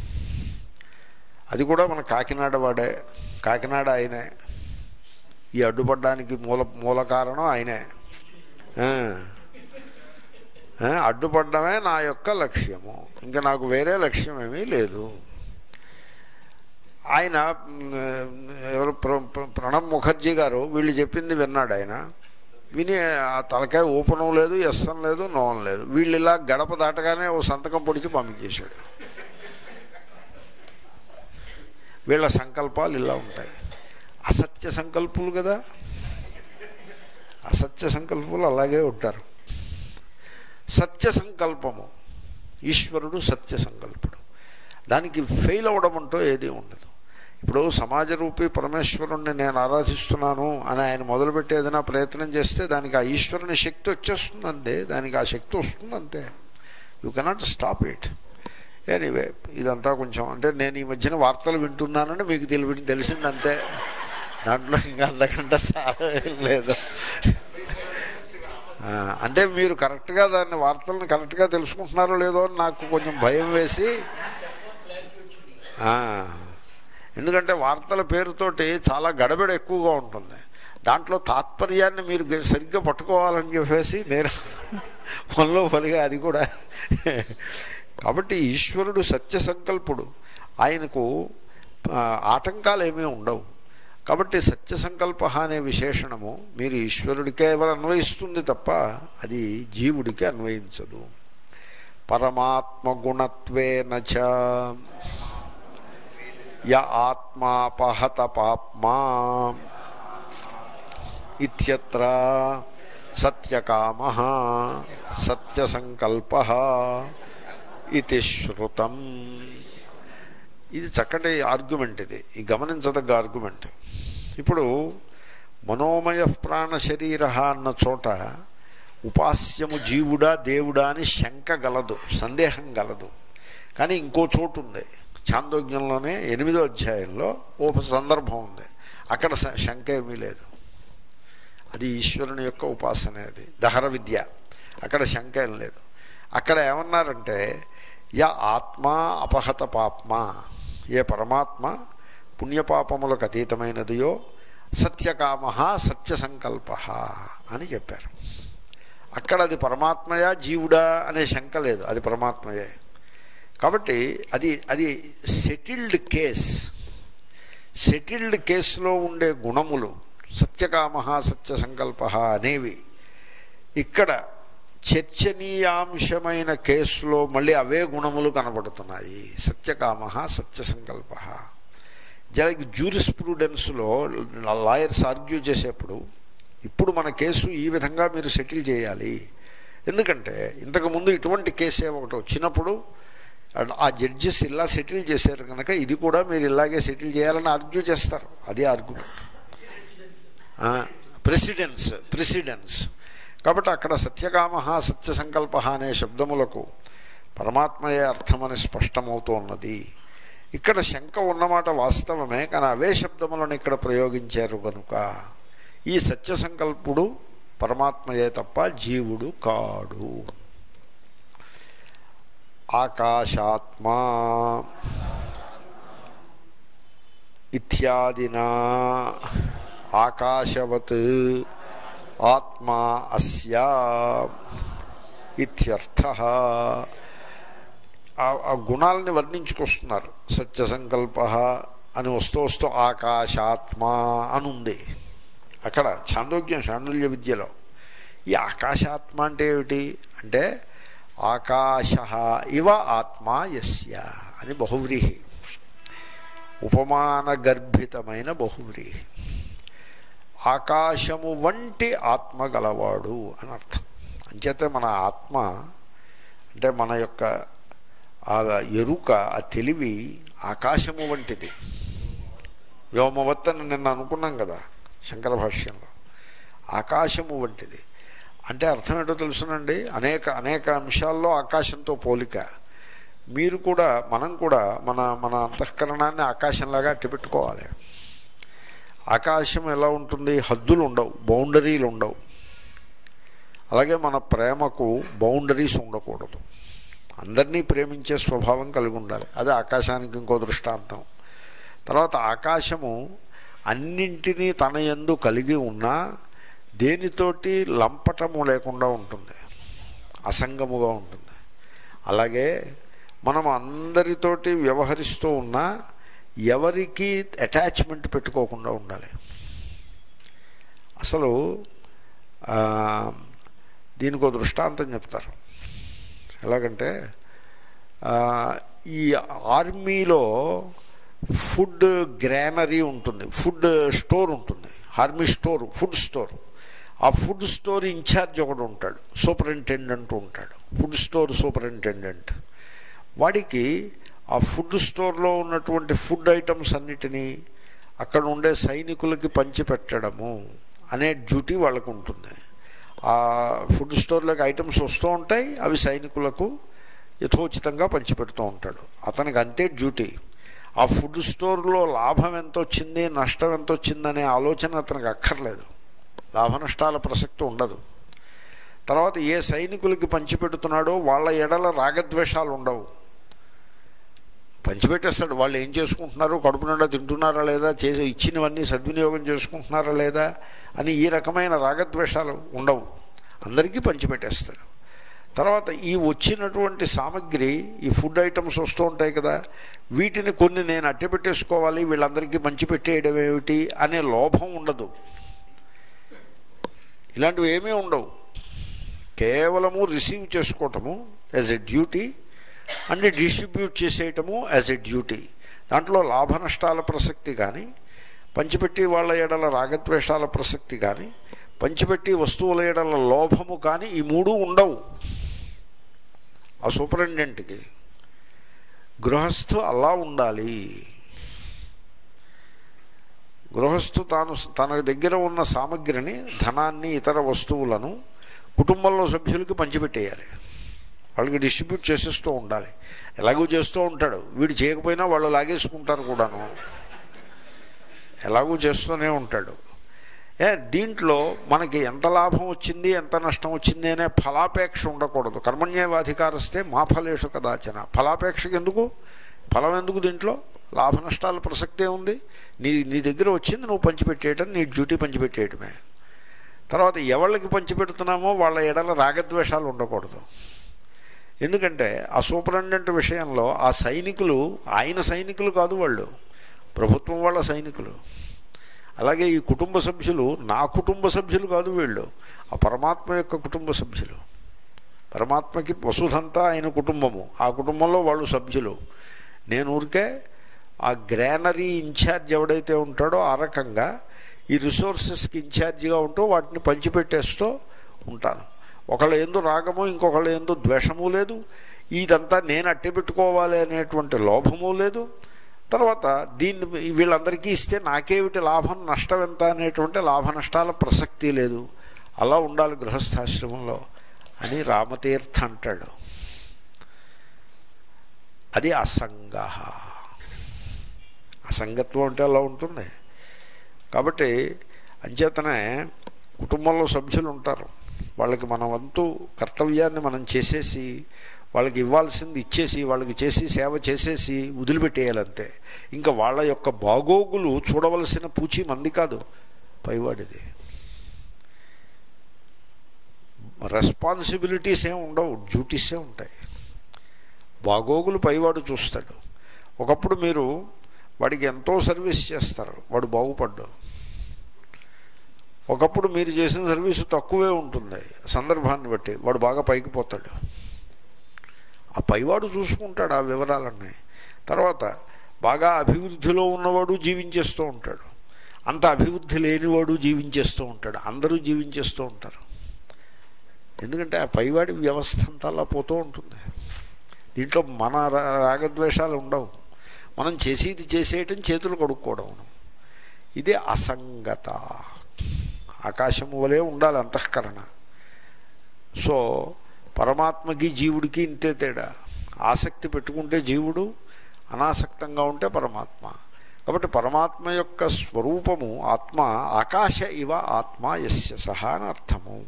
అది కూడా మన కాకినాడ వాడే కాకినాడ ఆయనే ఈ అడ్డుపడడానికి మూల మూల కారణం ఆయనే ఆ. ఆ, అడ్డుపడడమే నా యొక్క లక్ష్యము ఇంకా నాకు వేరే లక్ష్యం ఏమీ లేదు ఆయన మ్, ఎవరు ప్ర- ప్ర- ప్రణబ్ ముఖర్జీ గారు వీళ్ళు చెప్పింది విన్నాడు ఆయన విని ఆ తలకాయ ఊపనం లేదు ఎస్సం లేదు నోవం లేదు వీళ్ళు ఇలా గడప దాటగానే ఓ సంతకం పొడిచి పంపించేశాడు వీళ్ళ సంకల్పాలు ఇలా ఉంటాయి అసత్య సంకల్పులు కదా అసత్య సంకల్పులు అలాగే ఉంటారు సత్య సంకల్పము ఈశ్వరుడు సత్య సంకల్పుడు దానికి ఫెయిల్ అవ్వడం అంటూ ఏదీ ఉండదు ఇప్పుడు సమాజ రూపీ పరమేశ్వరుణ్ణి నేను ఆరాధిస్తున్నాను అని ఆయన మొదలుపెట్టి ఏదైనా ప్రయత్నం చేస్తే దానికి ఆ ఈశ్వరుని శక్తి వచ్చేస్తుందంతే దానికి ఆ శక్తి వస్తుందంతే you cannot stop it anyway ఇదంతా కొంచెం అంటే నేను ఈ మధ్యన వార్తలు వింటున్నానని మీకు తెలివి తెలిసిందంతే దాంట్లో ఇంకా అంతకంటే సారం ఏం లేదు ఆ, అంటే మీరు కరెక్ట్గా దాన్ని వార్తలను కరెక్ట్గా తెలుసుకుంటున్నారో లేదో అని నాకు కొంచెం భయం వేసి ఆ, ఎందుకంటే వార్తల పేరుతోటి చాలా గడబిడ ఎక్కువగా ఉంటుంది దాంట్లో తాత్పర్యాన్ని మీరు గ- సరిగ్గా పట్టుకోవాలని చెప్పేసి నేను పనిలో పనిగా అది కూడా కాబట్టి ఈశ్వరుడు సత్య సంకల్పుడు ఆయనకు ఆ, ఆటంకాలు ఏమీ ఉండవు కాబట్టి సత్య సంకల్ప అనే విశేషణము మీరు ఈశ్వరుడికే ఎవరు అన్వయిస్తుంది తప్ప అది జీవుడికి అన్వయించదు పరమాత్మ గుణత్వేన చ య ఆత్మాపహత పాప్మా ఇత్యత్ర సత్యకామ సత్యసంకల్ప ఇది శృతం ఇది చక్కటి ఆర్గ్యుమెంట్ ఇది ఈ గమనించదగ్గ ఆర్గ్యుమెంట్ ఇప్పుడు మనోమయ ప్రాణ శరీర అన్న చోట ఉపాస్యము జీవుడా దేవుడా అని శంక గలదు సందేహం గలదు కానీ ఇంకో చోటు ఉంది చాందోగ్యంలోనే ఎనిమిదో అధ్యాయంలో ఓ సందర్భం ఉంది అక్కడ స- శంక ఏమీ లేదు అది ఈశ్వరుని యొక్క ఉపాసనే అది దహర విద్య అక్కడ శంక ఏం లేదు అక్కడ ఏమన్నారంటే య ఆత్మ అపహత పాప్మ ఏ పరమాత్మ పుణ్యపాపములకు అతీతమైనదియో సత్యకామ సత్య సంకల్ప అని చెప్పారు అక్కడ అది పరమాత్మయా జీవుడా అనే శంక లేదు అది పరమాత్మయే కాబట్టి అది అది సెటిల్డ్ కేస్ సెటిల్డ్ కేసులో ఉండే గుణములు సత్యకామ సత్య సంకల్ప అనేవి ఇక్కడ చర్చనీయాంశమైన కేసులో మళ్ళీ అవే గుణములు కనబడుతున్నాయి సత్యకామ సత్య సంకల్ప జలకి జూరిస్ప్రూడెన్స్లో లాయర్స్ ఆర్గ్యూ చేసేప్పుడు ఇప్పుడు మన కేసు ఈ విధంగా మీరు సెటిల్ చేయాలి ఎందుకంటే ఇంతకుముందు ఇటువంటి కేసే ఒకటి వచ్చినప్పుడు ఆ జడ్జెస్ ఇలా సెటిల్ చేశారు కనుక ఇది కూడా మీరు ఇలాగే సెటిల్ చేయాలని ఆర్గ్యూ చేస్తారు అది ఆర్గ్యుమెంట్ ప్రెసిడెన్స్ ప్రెసిడెన్స్ కాబట్టి అక్కడ సత్యకామ సత్య సంకల్ప అనే శబ్దములకు పరమాత్మయే అర్థమని స్పష్టమవుతోన్నది ఇక్కడ శంక ఉన్నమాట వాస్తవమే కానీ అవే శబ్దములను ఇక్కడ ప్రయోగించారు కనుక ఈ సత్య సంకల్పుడు పరమాత్మయే తప్ప జీవుడు కాడు ఆకాశాత్మా ఇత్యాదినా ఆకాశవత్ ఆత్మా అస్యా ఇత్యర్థ ఆ గుణాలని వర్ణించుకొస్తున్నారు సత్య సంకల్ప అని వస్తూ వస్తూ ఆకాశాత్మ అని ఉంది అక్కడ చాందోగ్యం చాందుల్య విద్యలో ఈ ఆకాశాత్మ అంటే ఏమిటి అంటే ఆకాశ ఇవ ఆత్మ యస్య అని బహువ్రీహి ఉపమాన గర్భితమైన బహువ్రీహి ఆకాశము వంటి ఆత్మ గలవాడు అని అర్థం అంచేతే మన ఆత్మ అంటే మన యొక్క ఆ ఎరుక ఆ తెలివి ఆకాశము వంటిది వ్యోమవత్ అని నిన్న అనుకున్నాం కదా శంకర భాష్యంలో ఆకాశము వంటిది అంటే అర్థం ఏంటో తెలుసునండి అనేక అనేక అంశాల్లో ఆకాశంతో పోలిక మీరు కూడా మనం కూడా మన మన అంతఃకరణాన్ని ఆకాశంలాగా అట్టిపెట్టుకోవాలి ఆకాశం ఎలా ఉంటుంది హద్దులు ఉండవు బౌండరీలు ఉండవు అలాగే మన ప్రేమకు బౌండరీస్ ఉండకూడదు అందరినీ ప్రేమించే స్వభావం కలిగి ఉండాలి అదే ఆకాశానికి ఇంకో దృష్టాంతం తర్వాత ఆకాశము అన్నింటినీ తన ఎందు కలిగి ఉన్నా దేనితోటి లంపటము లేకుండా ఉంటుంది అసంగముగా ఉంటుంది అలాగే మనం అందరితోటి వ్యవహరిస్తూ ఉన్నా ఎవరికి అటాచ్మెంట్ పెట్టుకోకుండా ఉండాలి అసలు దీనికి ఒక దృష్టాంతం చెప్తారు ఎలాగంటే ఈ ఆర్మీలో ఫుడ్ గ్రానరీ ఉంటుంది ఫుడ్ స్టోర్ ఉంటుంది ఆర్మీ స్టోర్ ఫుడ్ స్టోర్ ఆ ఫుడ్ స్టోర్ ఇన్ఛార్జ్ ఒకడు ఉంటాడు సూపరింటెండెంట్ ఉంటాడు ఫుడ్ స్టోర్ సూపరింటెండెంట్ వాడికి ఆ ఫుడ్ స్టోర్లో ఉన్నటువంటి ఫుడ్ ఐటమ్స్ అన్నిటినీ అక్కడ ఉండే సైనికులకి పంచిపెట్టడము అనే డ్యూటీ వాళ్ళకు ఉంటుంది ఆ ఫుడ్ స్టోర్లోకి ఐటమ్స్ వస్తూ ఉంటాయి అవి సైనికులకు యథోచితంగా పంచిపెడుతూ ఉంటాడు అతనికి అంతే డ్యూటీ ఆ ఫుడ్ స్టోర్లో లాభం ఎంత వచ్చింది నష్టం ఎంత వచ్చిందనే ఆలోచన అతనికి అక్కర్లేదు లాభ నష్టాల ప్రసక్తి ఉండదు తర్వాత ఏ సైనికులకి పంచిపెడుతున్నాడో వాళ్ళ ఎడల రాగద్వేషాలు ఉండవు పంచిపెట్టేస్తాడు వాళ్ళు ఏం చేసుకుంటున్నారు కడుపు నిండా తింటున్నారా లేదా చేసి ఇచ్చినవన్నీ సద్వినియోగం చేసుకుంటున్నారా లేదా అని ఈ రకమైన రాగద్వేషాలు ఉండవు అందరికీ పంచిపెట్టేస్తాడు తర్వాత ఈ వచ్చినటువంటి సామగ్రి ఈ ఫుడ్ ఐటమ్స్ వస్తూ ఉంటాయి కదా వీటిని కొన్ని నేను అట్టె పెట్టేసుకోవాలి వీళ్ళందరికీ పంచిపెట్టేయడం ఏమిటి అనే లోభం ఉండదు ఇలాంటివి ఏమీ ఉండవు కేవలము రిసీవ్ చేసుకోవటము as a duty and distribute చేసేయటము యాజ్ ఎ డ్యూటీ దాంట్లో లాభ నష్టాల ప్రసక్తి కానీ పంచిపెట్టి వాళ్ళ ఎడల రాగద్వేషాల ప్రసక్తి కానీ పంచిపెట్టి వస్తువుల ఎడల లోభము కానీ ఈ మూడు ఉండవు ఆ సూపరింటెండెంట్కి గృహస్థు అలా ఉండాలి గృహస్థు తాను తన దగ్గర ఉన్న సామగ్రిని ధనాన్ని ఇతర వస్తువులను కుటుంబంలో సభ్యులకి పంచిపెట్టేయాలి వాళ్ళకి డిస్ట్రిబ్యూట్ చేసేస్తూ ఉండాలి ఎలాగో చేస్తూ ఉంటాడు వీడు చేయకపోయినా వాళ్ళు లాగేసుకుంటారు కూడాను ఎలాగూ చేస్తూనే ఉంటాడు ఏ దీంట్లో మనకి ఎంత లాభం వచ్చింది ఎంత నష్టం వచ్చింది అనే ఫలాపేక్ష ఉండకూడదు కర్మణ్యేవాధికారస్తే మా ఫలేషు కదాచన ఫలాపేక్షకి ఎందుకు ఫలం ఎందుకు దీంట్లో లాభ నష్టాల ప్రసక్తే ఉంది నీ నీ దగ్గర వచ్చింది నువ్వు పంచిపెట్టేయటం నీ డ్యూటీ పంచిపెట్టేయటమే తర్వాత ఎవరికి పంచిపెడుతున్నామో వాళ్ళ ఎడల రాగద్వేషాలు ఉండకూడదు ఎందుకంటే ఆ సూపరింటెండెంట్ విషయంలో ఆ సైనికులు ఆయన సైనికులు కాదు వాళ్ళు ప్రభుత్వం వాళ్ళ సైనికులు అలాగే ఈ కుటుంబ సభ్యులు నా కుటుంబ సభ్యులు కాదు వీళ్ళు ఆ పరమాత్మ యొక్క కుటుంబ సభ్యులు పరమాత్మకి వసుధంతా ఆయన కుటుంబము ఆ కుటుంబంలో వాళ్ళు సభ్యులు నేను ఊరికే ఆ గ్రానరీ ఇన్ఛార్జ్ ఎవడైతే ఉంటాడో ఆ రకంగా ఈ రిసోర్సెస్కి ఇన్ఛార్జిగా ఉంటూ వాటిని పంచిపెట్టేస్తూ ఉంటాను ఒకళ్ళ ఎందు రాగము ఇంకొకళ్ళ ఎందు ద్వేషము లేదు ఇదంతా నేను అట్టి పెట్టుకోవాలి అనేటువంటి లోభము లేదు తర్వాత దీన్ని వీళ్ళందరికీ ఇస్తే నాకేమిటి లాభం నష్టం ఎంత అనేటువంటి లాభ నష్టాల ప్రసక్తి లేదు అలా ఉండాలి గృహస్థాశ్రమంలో అని రామతీర్థ అంటాడు అది అసంగ అసంగత్వం అంటే అలా ఉంటుంది కాబట్టి అంచేతనే కుటుంబంలో సభ్యులు ఉంటారు వాళ్ళకి మన వంతు కర్తవ్యాన్ని మనం చేసేసి వాళ్ళకి ఇవ్వాల్సింది ఇచ్చేసి వాళ్ళకి చేసి సేవ చేసేసి వదిలిపెట్టేయాలంతే ఇంకా వాళ్ళ యొక్క బాగోగులు చూడవలసిన పూచి మంది కాదు పైవాడిది రెస్పాన్సిబిలిటీస్ ఏమి ఉండవు డ్యూటీసే ఉంటాయి బాగోగులు పైవాడు చూస్తాడు ఒకప్పుడు మీరు వాడికి ఎంతో సర్వీస్ చేస్తారు వాడు బాగుపడ్డాడు ఒకప్పుడు మీరు చేసిన సర్వీసు తక్కువే ఉంటుంది సందర్భాన్ని బట్టి వాడు బాగా పైకి పోతాడు ఆ పైవాడు చూసుకుంటాడు ఆ వివరాలన్నీ తర్వాత బాగా అభివృద్ధిలో ఉన్నవాడు జీవించేస్తూ ఉంటాడు అంత అభివృద్ధి లేనివాడు జీవించేస్తూ ఉంటాడు అందరూ జీవించేస్తూ ఉంటారు ఎందుకంటే ఆ పైవాడి వ్యవస్థ అంతా అలా పోతూ ఉంటుంది దీంట్లో మన రా- రాగద్వేషాలు ఉండవు మనం చేసేది చేసేయటం చేతులు కడుక్కోవడం ఇదే అసంగత ఆకాశము వలె ఉండాలి అంతఃకరణ సో పరమాత్మకి జీవుడికి ఇంతే తేడా ఆసక్తి పెట్టుకుంటే జీవుడు అనాసక్తంగా ఉంటే పరమాత్మ కాబట్టి పరమాత్మ యొక్క స్వరూపము ఆత్మ ఆకాశ ఇవ ఆత్మ యస్య సహా అని అర్థము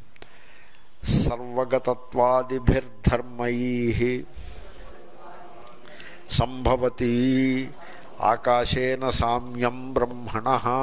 సర్వగతత్వాదిభిర్ధర్మై సంభవతి ఆకాశేన సామ్యం బ్రహ్మణ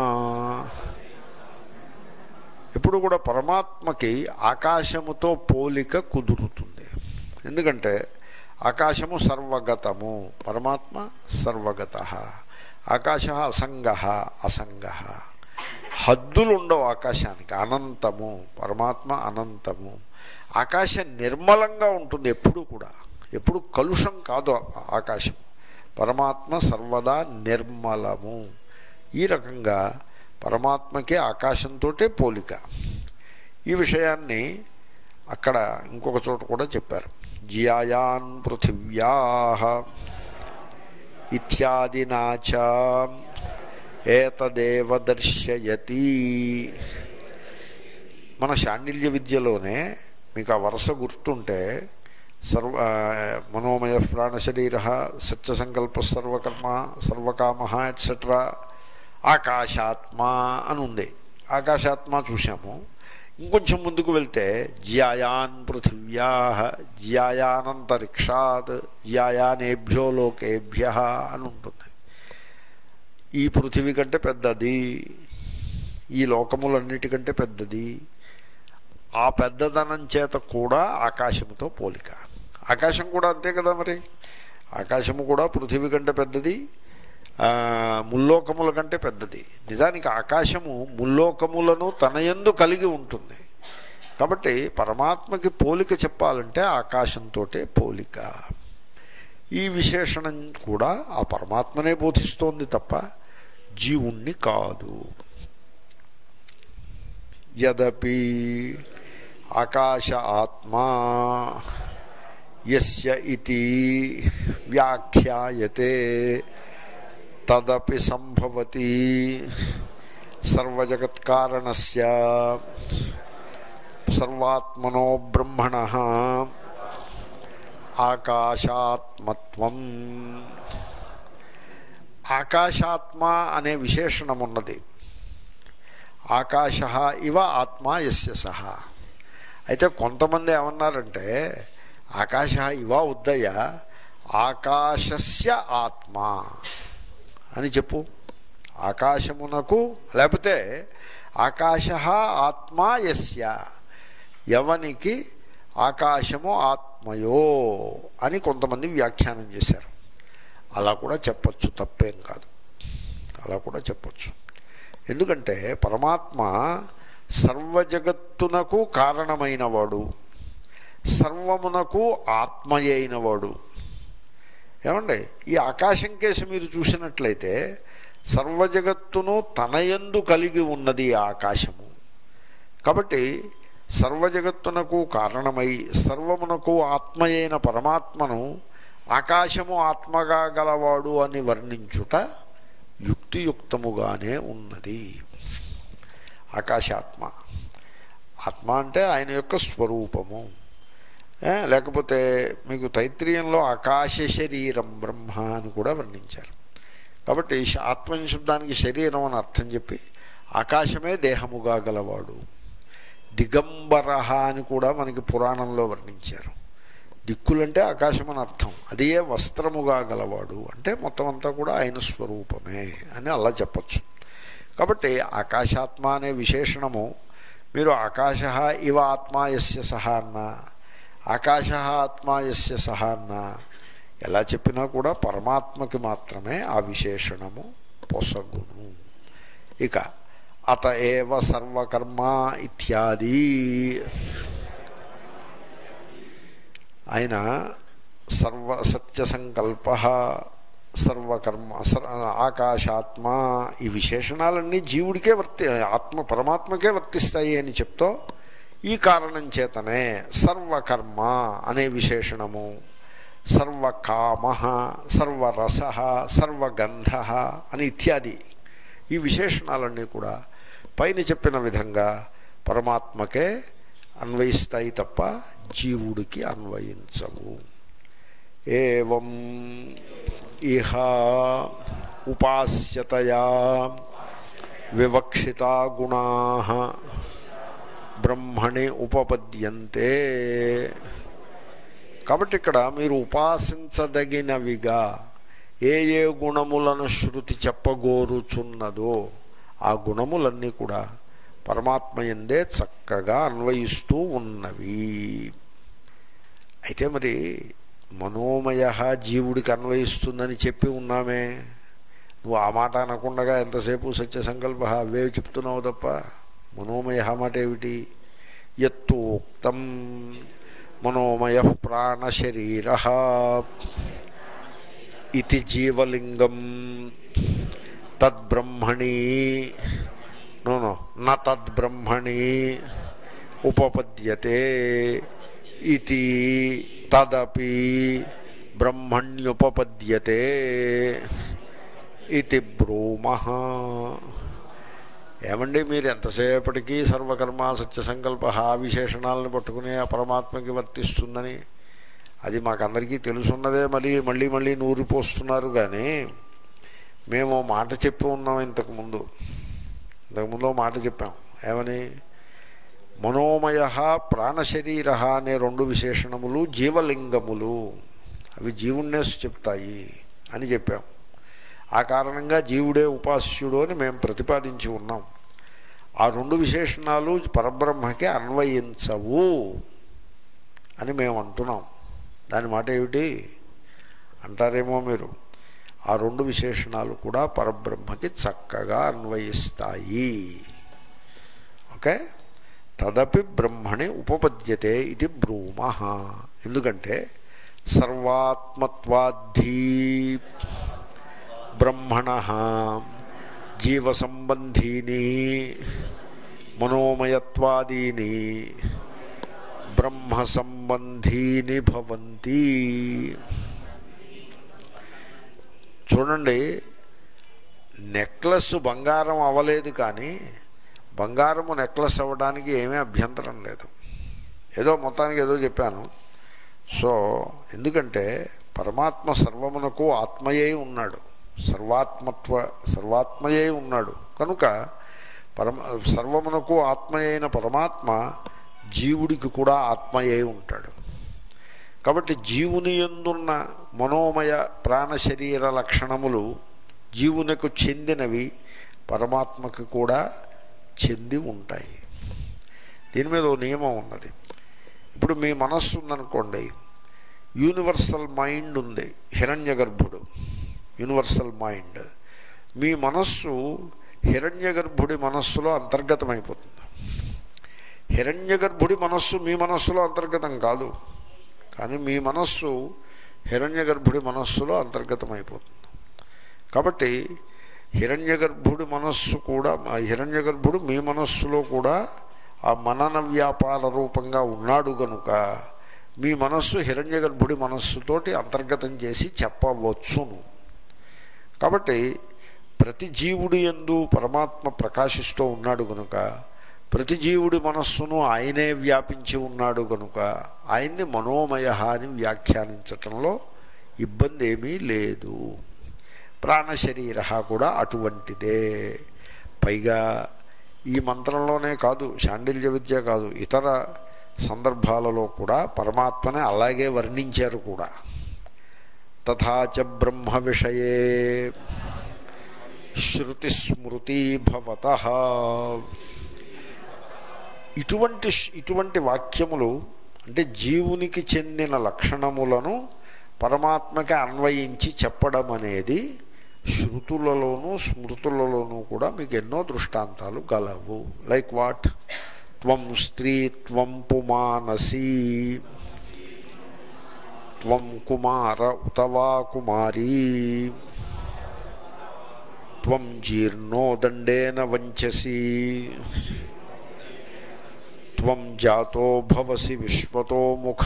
ఎప్పుడు కూడా పరమాత్మకి ఆకాశముతో పోలిక కుదురుతుంది ఎందుకంటే ఆకాశము సర్వగతము పరమాత్మ సర్వగత ఆకాశ అసంగ అసంగ హద్దులు ఉండవు ఆకాశానికి అనంతము పరమాత్మ అనంతము ఆకాశం నిర్మలంగా ఉంటుంది ఎప్పుడు కూడా ఎప్పుడు కలుషం కాదు ఆకాశం పరమాత్మ సర్వదా నిర్మలము ఈ రకంగా పరమాత్మకే ఆకాశంతో పోలిక ఈ విషయాన్ని అక్కడ ఇంకొక చోట కూడా చెప్పారు జియాయాన్ పృథివ్యా ఇత్యాదినాచ ఏతదేవ దర్శయతి మన శాండిల్య విద్యలోనే మీకు ఆ వరుస గుర్తుంటే సర్వ మనోమయ ప్రాణశరీర సత్యసంకల్ప సర్వకర్మ సర్వకామ ఎట్సెట్రా ఆకాశాత్మ అని ఉంది ఆకాశాత్మ చూసాము ఇంకొంచెం ముందుకు వెళ్తే జ్యాయాన్ పృథివ్యా జ్యాయానంతరిక్షాత్ జ్యాయానేభ్యో లోకేభ్య అని ఉంటుంది ఈ పృథివీ కంటే పెద్దది ఈ లోకములన్నిటికంటే పెద్దది ఆ పెద్దదనం చేత కూడా ఆకాశముతో పోలిక ఆకాశం కూడా అంతే కదా మరి ఆకాశము కూడా పృథివీ కంటే పెద్దది ఆ, ముల్లోకముల కంటే పెద్దది నిజానికి ఆకాశము ముల్లోకములను తన యందు కలిగి ఉంటుంది కాబట్టి పరమాత్మకి పోలిక చెప్పాలంటే ఆకాశంతో పోలిక ఈ విశేషణం కూడా ఆ పరమాత్మనే బోధిస్తోంది తప్ప జీవుణ్ణి కాదు యదపి ఆకాశ ఆత్మా యస్య ఇతి వ్యాఖ్యాయతే తదపి సంభవతి సర్వజగత్కారణస్య సర్వాత్మనో బ్రహ్మణ ఆకాశాత్మత్వం ఆకాశాత్మ అనే విశేషణం ఉన్నది ఆకాశ ఇవ ఆత్మ యస్య సహ అయితే కొంతమంది ఏమన్నారంటే ఆకాశ ఇవ ఉద్దయ ఆకాశస్య ఆత్మ అని చెప్పు ఆకాశమునకు లేకపోతే ఆకాశ ఆత్మ యస్య ఎవనికి ఆకాశము ఆత్మయో అని కొంతమంది వ్యాఖ్యానం చేశారు అలా కూడా చెప్పచ్చు తప్పేం కాదు అలా కూడా చెప్పచ్చు ఎందుకంటే పరమాత్మ సర్వజగత్తునకు కారణమైనవాడు సర్వమునకు ఆత్మయే అయినవాడు ఏమండి ఈ ఆకాశం కేసు మీరు చూసినట్లయితే సర్వజగత్తును తనయందు కలిగి ఉన్నది ఆ ఆకాశము కాబట్టి సర్వజగత్తునకు కారణమై సర్వమునకు ఆత్మయైన పరమాత్మను ఆకాశము ఆత్మగా గలవాడు అని వర్ణించుట యుక్తియుక్తముగానే ఉన్నది ఆకాశాత్మ ఆత్మ అంటే ఆయన యొక్క స్వరూపము ఏ, లేకపోతే మీకు తైత్రీయంలో ఆకాశ శరీరం బ్రహ్మ అని కూడా వర్ణించారు కాబట్టి శ- ఆత్మ శబ్దానికి శరీరం అని అర్థం చెప్పి ఆకాశమే దేహముగా గలవాడు దిగంబర అని కూడా మనకి పురాణంలో వర్ణించారు దిక్కులంటే ఆకాశం అని అర్థం అదే వస్త్రముగా గలవాడు అంటే మొత్తం అంతా కూడా ఆయన స్వరూపమే అని అలా చెప్పచ్చు కాబట్టి ఆకాశాత్మ అనే విశేషణము మీరు ఆకాశ ఇవ ఆత్మా యస్య సహా అన్న ఆకాశ ఆత్మా యస్య సహా అన్న ఎలా చెప్పినా కూడా పరమాత్మకి మాత్రమే ఆ విశేషణము పొసగును ఇక అత ఏవ సర్వకర్మ ఇత్యాది ఆయన సర్వ సత్య సంకల్ప సర్వకర్మ సర్ ఆకాశాత్మ ఈ విశేషణాలన్నీ జీవుడికే వర్తి ఆత్మ పరమాత్మకే వర్తిస్తాయి అని చెప్తూ ఈ కారణం చేతనే సర్వకర్మ అనే విశేషణము సర్వకామ సర్వరస సర్వగంధ అని ఇత్యాది ఈ విశేషణాలన్నీ కూడా పైన చెప్పిన విధంగా పరమాత్మకే అన్వయిస్తాయి తప్ప జీవుడికి అన్వయించవు ఏం ఇహ ఉపాస్యతయా వివక్షితా గుణా బ్రహ్మణి ఉపపద్యంతే కాబట్టి ఇక్కడ మీరు ఉపాసించదగినవిగా ఏ ఏ గుణములను శృతి చెప్పగోరుచున్నదో ఆ గుణములన్నీ కూడా పరమాత్మ ఎందే చక్కగా అన్వయిస్తూ ఉన్నవి అయితే మరి మనోమయ జీవుడికి అన్వయిస్తుందని చెప్పి ఉన్నామే నువ్వు ఆ మాట అనకుండా ఎంతసేపు సత్య సంకల్ప అవే చెప్తున్నావు తప్ప మనోమయ మాట ఏమిటి ఎత్తు ఉక్తం మనోమయ ప్రాణశరీర ఇది జీవలింగం తద్బ్రహ్మణి నో నో న తద్బ్రహ్మణి ఉపపద్యతే ఇది తదపి బ్రహ్మణ్యుపపద్యతే ఇది బ్రూమ ఏమండి మీరు ఎంతసేపటికి సర్వకర్మ సత్య సంకల్ప ఆ విశేషణాలను పట్టుకునే ఆ పరమాత్మకి వర్తిస్తుందని అది మాకందరికీ తెలుసున్నదే మళ్ళీ మళ్ళీ మళ్ళీ నూరిపోస్తున్నారు కానీ మేము మాట చెప్పి ఉన్నాం ఇంతకుముందు ఇంతకుముందు మాట చెప్పాం ఏమని మనోమయ ప్రాణశరీర అనే రెండు విశేషణములు జీవలింగములు అవి జీవుణ్ణే చెప్తాయి అని చెప్పాం ఆ కారణంగా జీవుడే ఉపాస్యుడు అని మేము ప్రతిపాదించి ఉన్నాం ఆ రెండు విశేషణాలు పరబ్రహ్మకి అన్వయించవు అని మేము అంటున్నాం దాని మాట ఏమిటి అంటారేమో మీరు ఆ రెండు విశేషణాలు కూడా పరబ్రహ్మకి చక్కగా అన్వయిస్తాయి ఓకే తదపి బ్రహ్మణి ఉపపద్యతే ఇది బ్రూమ ఎందుకంటే సర్వాత్మత్వాద్ధీ బ్రహ్మణ జీవసంబంధీని మనోమయత్వాదీని బ్రహ్మ సంబంధీని భవంతి చూడండి నెక్లెస్ బంగారం అవ్వలేదు కానీ బంగారము నెక్లెస్ అవ్వడానికి ఏమీ అభ్యంతరం లేదు ఏదో మొత్తానికి ఏదో చెప్పాను సో ఎందుకంటే పరమాత్మ సర్వమునకు ఆత్మయే ఉన్నాడు సర్వాత్మత్వ సర్వాత్మయే ఉన్నాడు కనుక పరమ సర్వమునకు ఆత్మయైన పరమాత్మ జీవుడికి కూడా ఆత్మయే ఉంటాడు కాబట్టి జీవుని ఎందున్న మనోమయ ప్రాణశరీర లక్షణములు జీవునకు చెందినవి పరమాత్మకి కూడా చెంది ఉంటాయి దీని మీద ఓ నియమం ఉన్నది ఇప్పుడు మీ మనస్సు ఉందనుకోండి యూనివర్సల్ మైండ్ ఉంది హిరణ్య గర్భుడు యూనివర్సల్ మైండ్ మీ మనస్సు హిరణ్య గర్భుడి మనస్సులో అంతర్గతమైపోతుంది హిరణ్య గర్భుడి మనస్సు మీ మనస్సులో అంతర్గతం కాదు కానీ మీ మనస్సు హిరణ్య గర్భుడి మనస్సులో అంతర్గతమైపోతుంది కాబట్టి హిరణ్య గర్భుడి మనస్సు కూడా హిరణ్య గర్భుడు మీ మనస్సులో కూడా ఆ మనన వ్యాపార రూపంగా ఉన్నాడు గనుక మీ మనస్సు హిరణ్య గర్భుడి మనస్సుతోటి అంతర్గతం చేసి చెప్పవచ్చును కాబట్టి ప్రతి జీవుడి ఎందు పరమాత్మ ప్రకాశిస్తూ ఉన్నాడు గనుక ప్రతి జీవుడి మనస్సును ఆయనే వ్యాపించి ఉన్నాడు గనుక ఆయన్ని మనోమయ అని వ్యాఖ్యానించటంలో ఇబ్బంది ఏమీ లేదు ప్రాణశరీర కూడా అటువంటిదే పైగా ఈ మంత్రంలోనే కాదు శాండిల్య విద్య కాదు ఇతర సందర్భాలలో కూడా పరమాత్మని అలాగే వర్ణించారు కూడా తథాచ బ్రహ్మ విషయే శృతిస్మృతీభవత ఇటువంటి ఇటువంటి వాక్యములు అంటే జీవునికి చెందిన లక్షణములను పరమాత్మకి అన్వయించి చెప్పడం అనేది శృతులలోనూ స్మృతులలోనూ కూడా మీకు ఎన్నో దృష్టాంతాలు గలవు లైక్ వాట్ త్వం స్త్రీ త్వం పుమానసి త్వం కుమార ఉతవా కుమారీ త్వం జీర్ణో దండేన వంచసి త్వం జాతో భవసి విశ్వతో ముఖ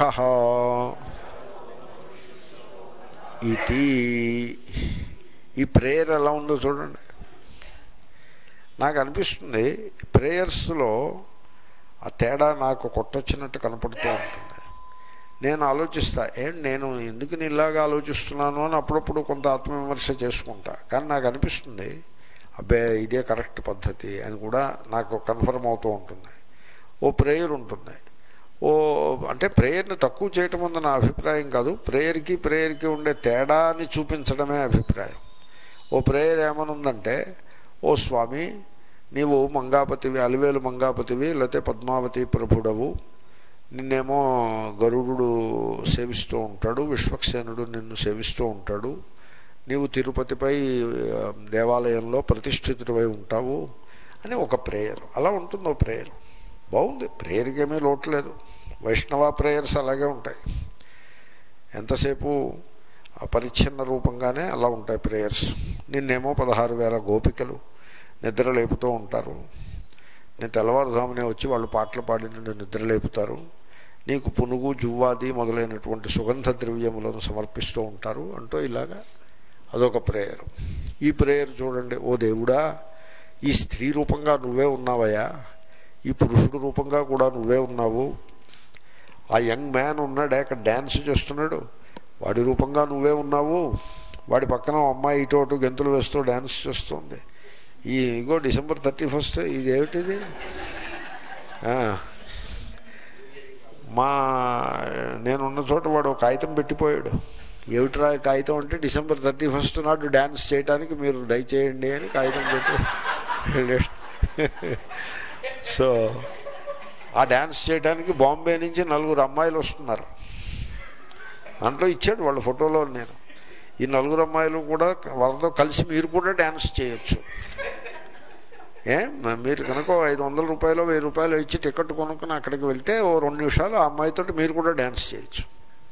ఇది ఈ ప్రేయర్ ఎలా ఉందో చూడండి నాకు అనిపిస్తుంది ప్రేయర్స్లో ఆ తేడా నాకు కొట్టొచ్చినట్టు కనపడుతూ ఉంటుంది నేను ఆలోచిస్తా ఏం నేను ఎందుకు నేను ఇలాగా ఆలోచిస్తున్నాను అని అప్పుడప్పుడు కొంత ఆత్మవిమర్శ చేసుకుంటా కానీ నాకు అనిపిస్తుంది అబ్బే ఇదే కరెక్ట్ పద్ధతి అని కూడా నాకు కన్ఫర్మ్ అవుతూ ఉంటుంది ఓ ప్రేయర్ ఉంటుంది ఓ అంటే ప్రేయర్ని తక్కువ చేయటం ఉంది నా అభిప్రాయం కాదు ప్రేయర్కి ప్రేయర్కి ఉండే తేడాని చూపించడమే అభిప్రాయం ఓ ప్రేయర్ ఏమనుందంటే ఓ స్వామి నీవు మంగాపతివి అలివేలు మంగాపతివి లేకపోతే పద్మావతి ప్రభుడవు నిన్నేమో గరుడు సేవిస్తూ ఉంటాడు విశ్వక్సేనుడు నిన్ను సేవిస్తూ ఉంటాడు నీవు తిరుపతిపై ఆ, దేవాలయంలో ప్రతిష్ఠితుడివై ఉంటావు అని ఒక ప్రేయర్ అలా ఉంటుంది ఓ ప్రేయర్ బాగుంది ప్రేయర్కి ఏమీ లోట్లేదు వైష్ణవ ప్రేయర్స్ అలాగే ఉంటాయి ఎంతసేపు పరిచ్ఛిన్న రూపంగానే అలా ఉంటాయి ప్రేయర్స్ నిన్నేమో పదహారు వేల గోపికలు నిద్ర లేపుతూ ఉంటారు నేను తెల్లవారుజామునే వచ్చి వాళ్ళు పాటలు పాడి నిన్ను నిద్ర లేపుతారు నీకు పునుగు జువ్వాది మొదలైనటువంటి సుగంధ ద్రవ్యములను సమర్పిస్తూ ఉంటారు అంటూ ఇలాగా అదొక ప్రేయర్ ఈ ప్రేయర్ చూడండి ఓ దేవుడా ఈ స్త్రీ రూపంగా నువ్వే ఉన్నావయ్యా ఈ పురుషుడు రూపంగా కూడా నువ్వే ఉన్నావు ఆ యంగ్ మ్యాన్ ఉన్నాడే అక్కడ డ్యాన్స్ చేస్తున్నాడు వాడి రూపంగా నువ్వే ఉన్నావు వాడి పక్కన ఓ అమ్మాయి ఇటు అటు గెంతులు వేస్తూ డ్యాన్స్ చేస్తుంది ఈ ఇగో డిసెంబర్ థర్టీ ఫస్ట్ ఇది ఏమిటిది ఆ. మా నేనున్న చోట వాడు ఒక కాగితం పెట్టిపోయాడు ఏమిట్రా ఈ కాగితం అంటే డిసెంబర్ థర్టీ ఫస్ట్ నాడు డ్యాన్స్ చేయడానికి మీరు దయచేయండి అని కాగితం పెట్టి వెళ్ళాడు సో ఆ డ్యాన్స్ చేయడానికి బాంబే నుంచి నలుగురు అమ్మాయిలు వస్తున్నారు దాంట్లో ఇచ్చాడు వాళ్ళ ఫోటోలో నేను ఈ నలుగురు అమ్మాయిలు కూడా వాళ్ళతో కలిసి మీరు కూడా డ్యాన్స్ చేయొచ్చు ఏ మ- మీరు కనుక ఓ ఐదు వందల రూపాయలు వెయ్యి రూపాయలు ఇచ్చి టికెట్ కొనుక్కుని అక్కడికి వెళ్తే ఓ రెండు నిమిషాలు ఆ అమ్మాయితో మీరు కూడా డ్యాన్స్ చేయొచ్చు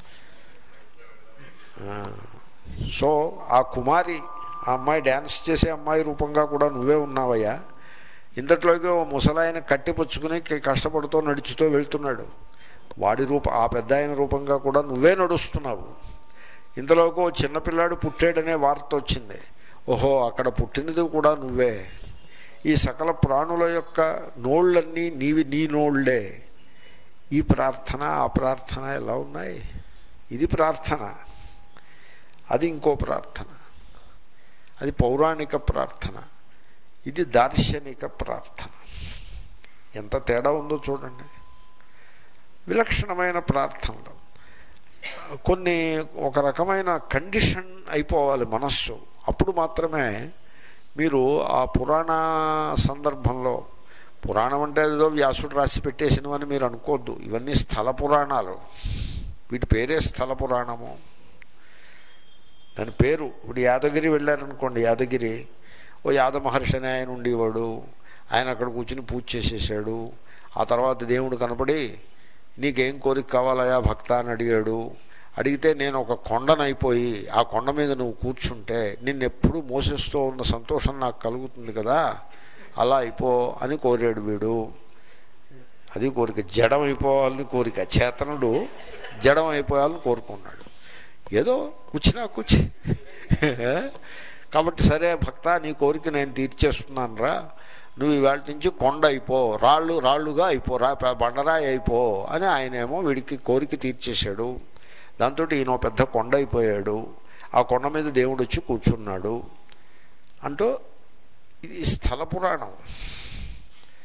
ఆ, సో ఆ కుమారి ఆ అమ్మాయి డ్యాన్స్ చేసే అమ్మాయి రూపంగా కూడా నువ్వే ఉన్నావయ్యా ఇంతట్లోకి ఓ ముసలాయన కట్టిపుచ్చుకుని క- కష్టపడుతూ నడుచుతూ వెళ్తున్నాడు వాడి రూప ఆ పెద్ద ఆయన రూపంగా కూడా నువ్వే నడుస్తున్నావు ఇంతలోకి ఓ చిన్నపిల్లాడు పుట్టాడనే వార్త వచ్చింది ఓహో అక్కడ పుట్టినది కూడా నువ్వే ఈ సకల ప్రాణుల యొక్క నోళ్ళన్నీ నీవి నీ నోళ్ళే ఈ ప్రార్థన ఆ ప్రార్థన ఎలా ఉన్నాయి ఇది ప్రార్థన అది ఇంకో ప్రార్థన అది పౌరాణిక ప్రార్థన ఇది దార్శనిక ప్రార్థన ఎంత తేడా ఉందో చూడండి విలక్షణమైన ప్రార్థనలు కొన్ని ఒక రకమైన కండిషన్ అయిపోవాలి మనస్సు అప్పుడు మాత్రమే మీరు ఆ పురాణ సందర్భంలో పురాణం అంటే ఏదో వ్యాసుడు రాసి పెట్టేసినవని మీరు అనుకోవద్దు ఇవన్నీ స్థల పురాణాలు వీటి పేరే స్థల పురాణము దాని పేరు ఇప్పుడు యాదగిరి వెళ్ళారనుకోండి యాదగిరి ఓ యాద మహర్షి అని ఆయన ఉండేవాడు ఆయన అక్కడ కూర్చుని పూజ చేసేసాడు ఆ తర్వాత దేవుడు కనపడి నీకేం కోరిక కావాలయా భక్త అని అడిగాడు అడిగితే నేను ఒక కొండనైపోయి ఆ కొండ మీద నువ్వు కూర్చుంటే నిన్ను ఎప్పుడు మోసేస్తూ ఉన్న సంతోషం నాకు కలుగుతుంది కదా అలా అయిపో అని కోరాడు వీడు అది కోరిక జడం అయిపోవాలని కోరిక చేతనుడు జడం అయిపోవాలని కోరుకున్నాడు ఏదో కూర్చున్నా కూర్చి కాబట్టి సరే భక్త నీ కోరిక నేను తీర్చేస్తున్నాను రా నువ్వు ఇవాళ నుంచి కొండ అయిపో రాళ్ళు రాళ్ళుగా అయిపో రా ప- బండరాయి అయిపో అని ఆయనేమో వీడికి కోరిక తీర్చేశాడు దాంతో ఈయన ఓ పెద్ద కొండ అయిపోయాడు ఆ కొండ మీద దేవుడు వచ్చి కూర్చున్నాడు అంటూ ఇది స్థల పురాణం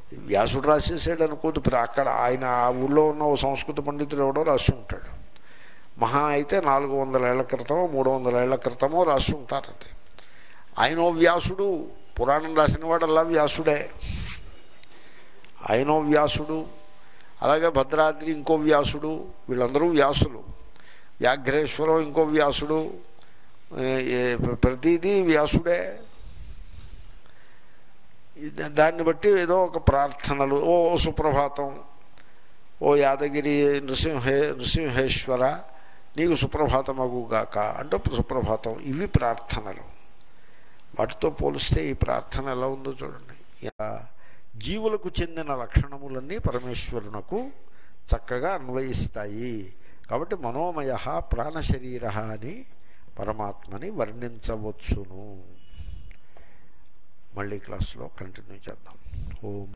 వ్యాసుడు రాసేసాడు అనుకోదు ఇప్పుడు అక్కడ ఆయన ఆ ఊళ్ళో ఉన్న ఓ సంస్కృత పండితుడు ఎవడో రాసి ఉంటాడు మహా అయితే నాలుగు వందల ఏళ్ల క్రితమో మూడు వందల ఏళ్ల క్రితమో రాసి ఉంటారు అది ఆయన ఓ వ్యాసుడు పురాణం రాసిన వాడల్లా వ్యాసుడే ఆయనో వ్యాసుడు అలాగే భద్రాద్రి ఇంకో వ్యాసుడు వీళ్ళందరూ వ్యాసులు వ్యాఘ్రేశ్వరం ఇంకో వ్యాసుడు ఏ- ఏ- ప్రతిదీ వ్యాసుడే ఇది- దాన్ని బట్టి ఏదో ఒక ప్రార్థనలు ఓ సుప్రభాతం ఓ యాదగిరి నృసింహే నృసింహేశ్వర నీకు సుప్రభాతమగుగాక అంటే సుప్రభాతం ఇవి ప్రార్థనలు వాటితో పోలిస్తే ఈ ప్రార్థన ఎలా ఉందో చూడండి ఇలా జీవులకు చెందిన లక్షణములన్నీ పరమేశ్వరునకు చక్కగా అన్వయిస్తాయి కాబట్టి మనోమయ ప్రాణశరీర అని పరమాత్మని వర్ణించవచ్చును మళ్ళీ క్లాస్లో కంటిన్యూ చేద్దాం ఓం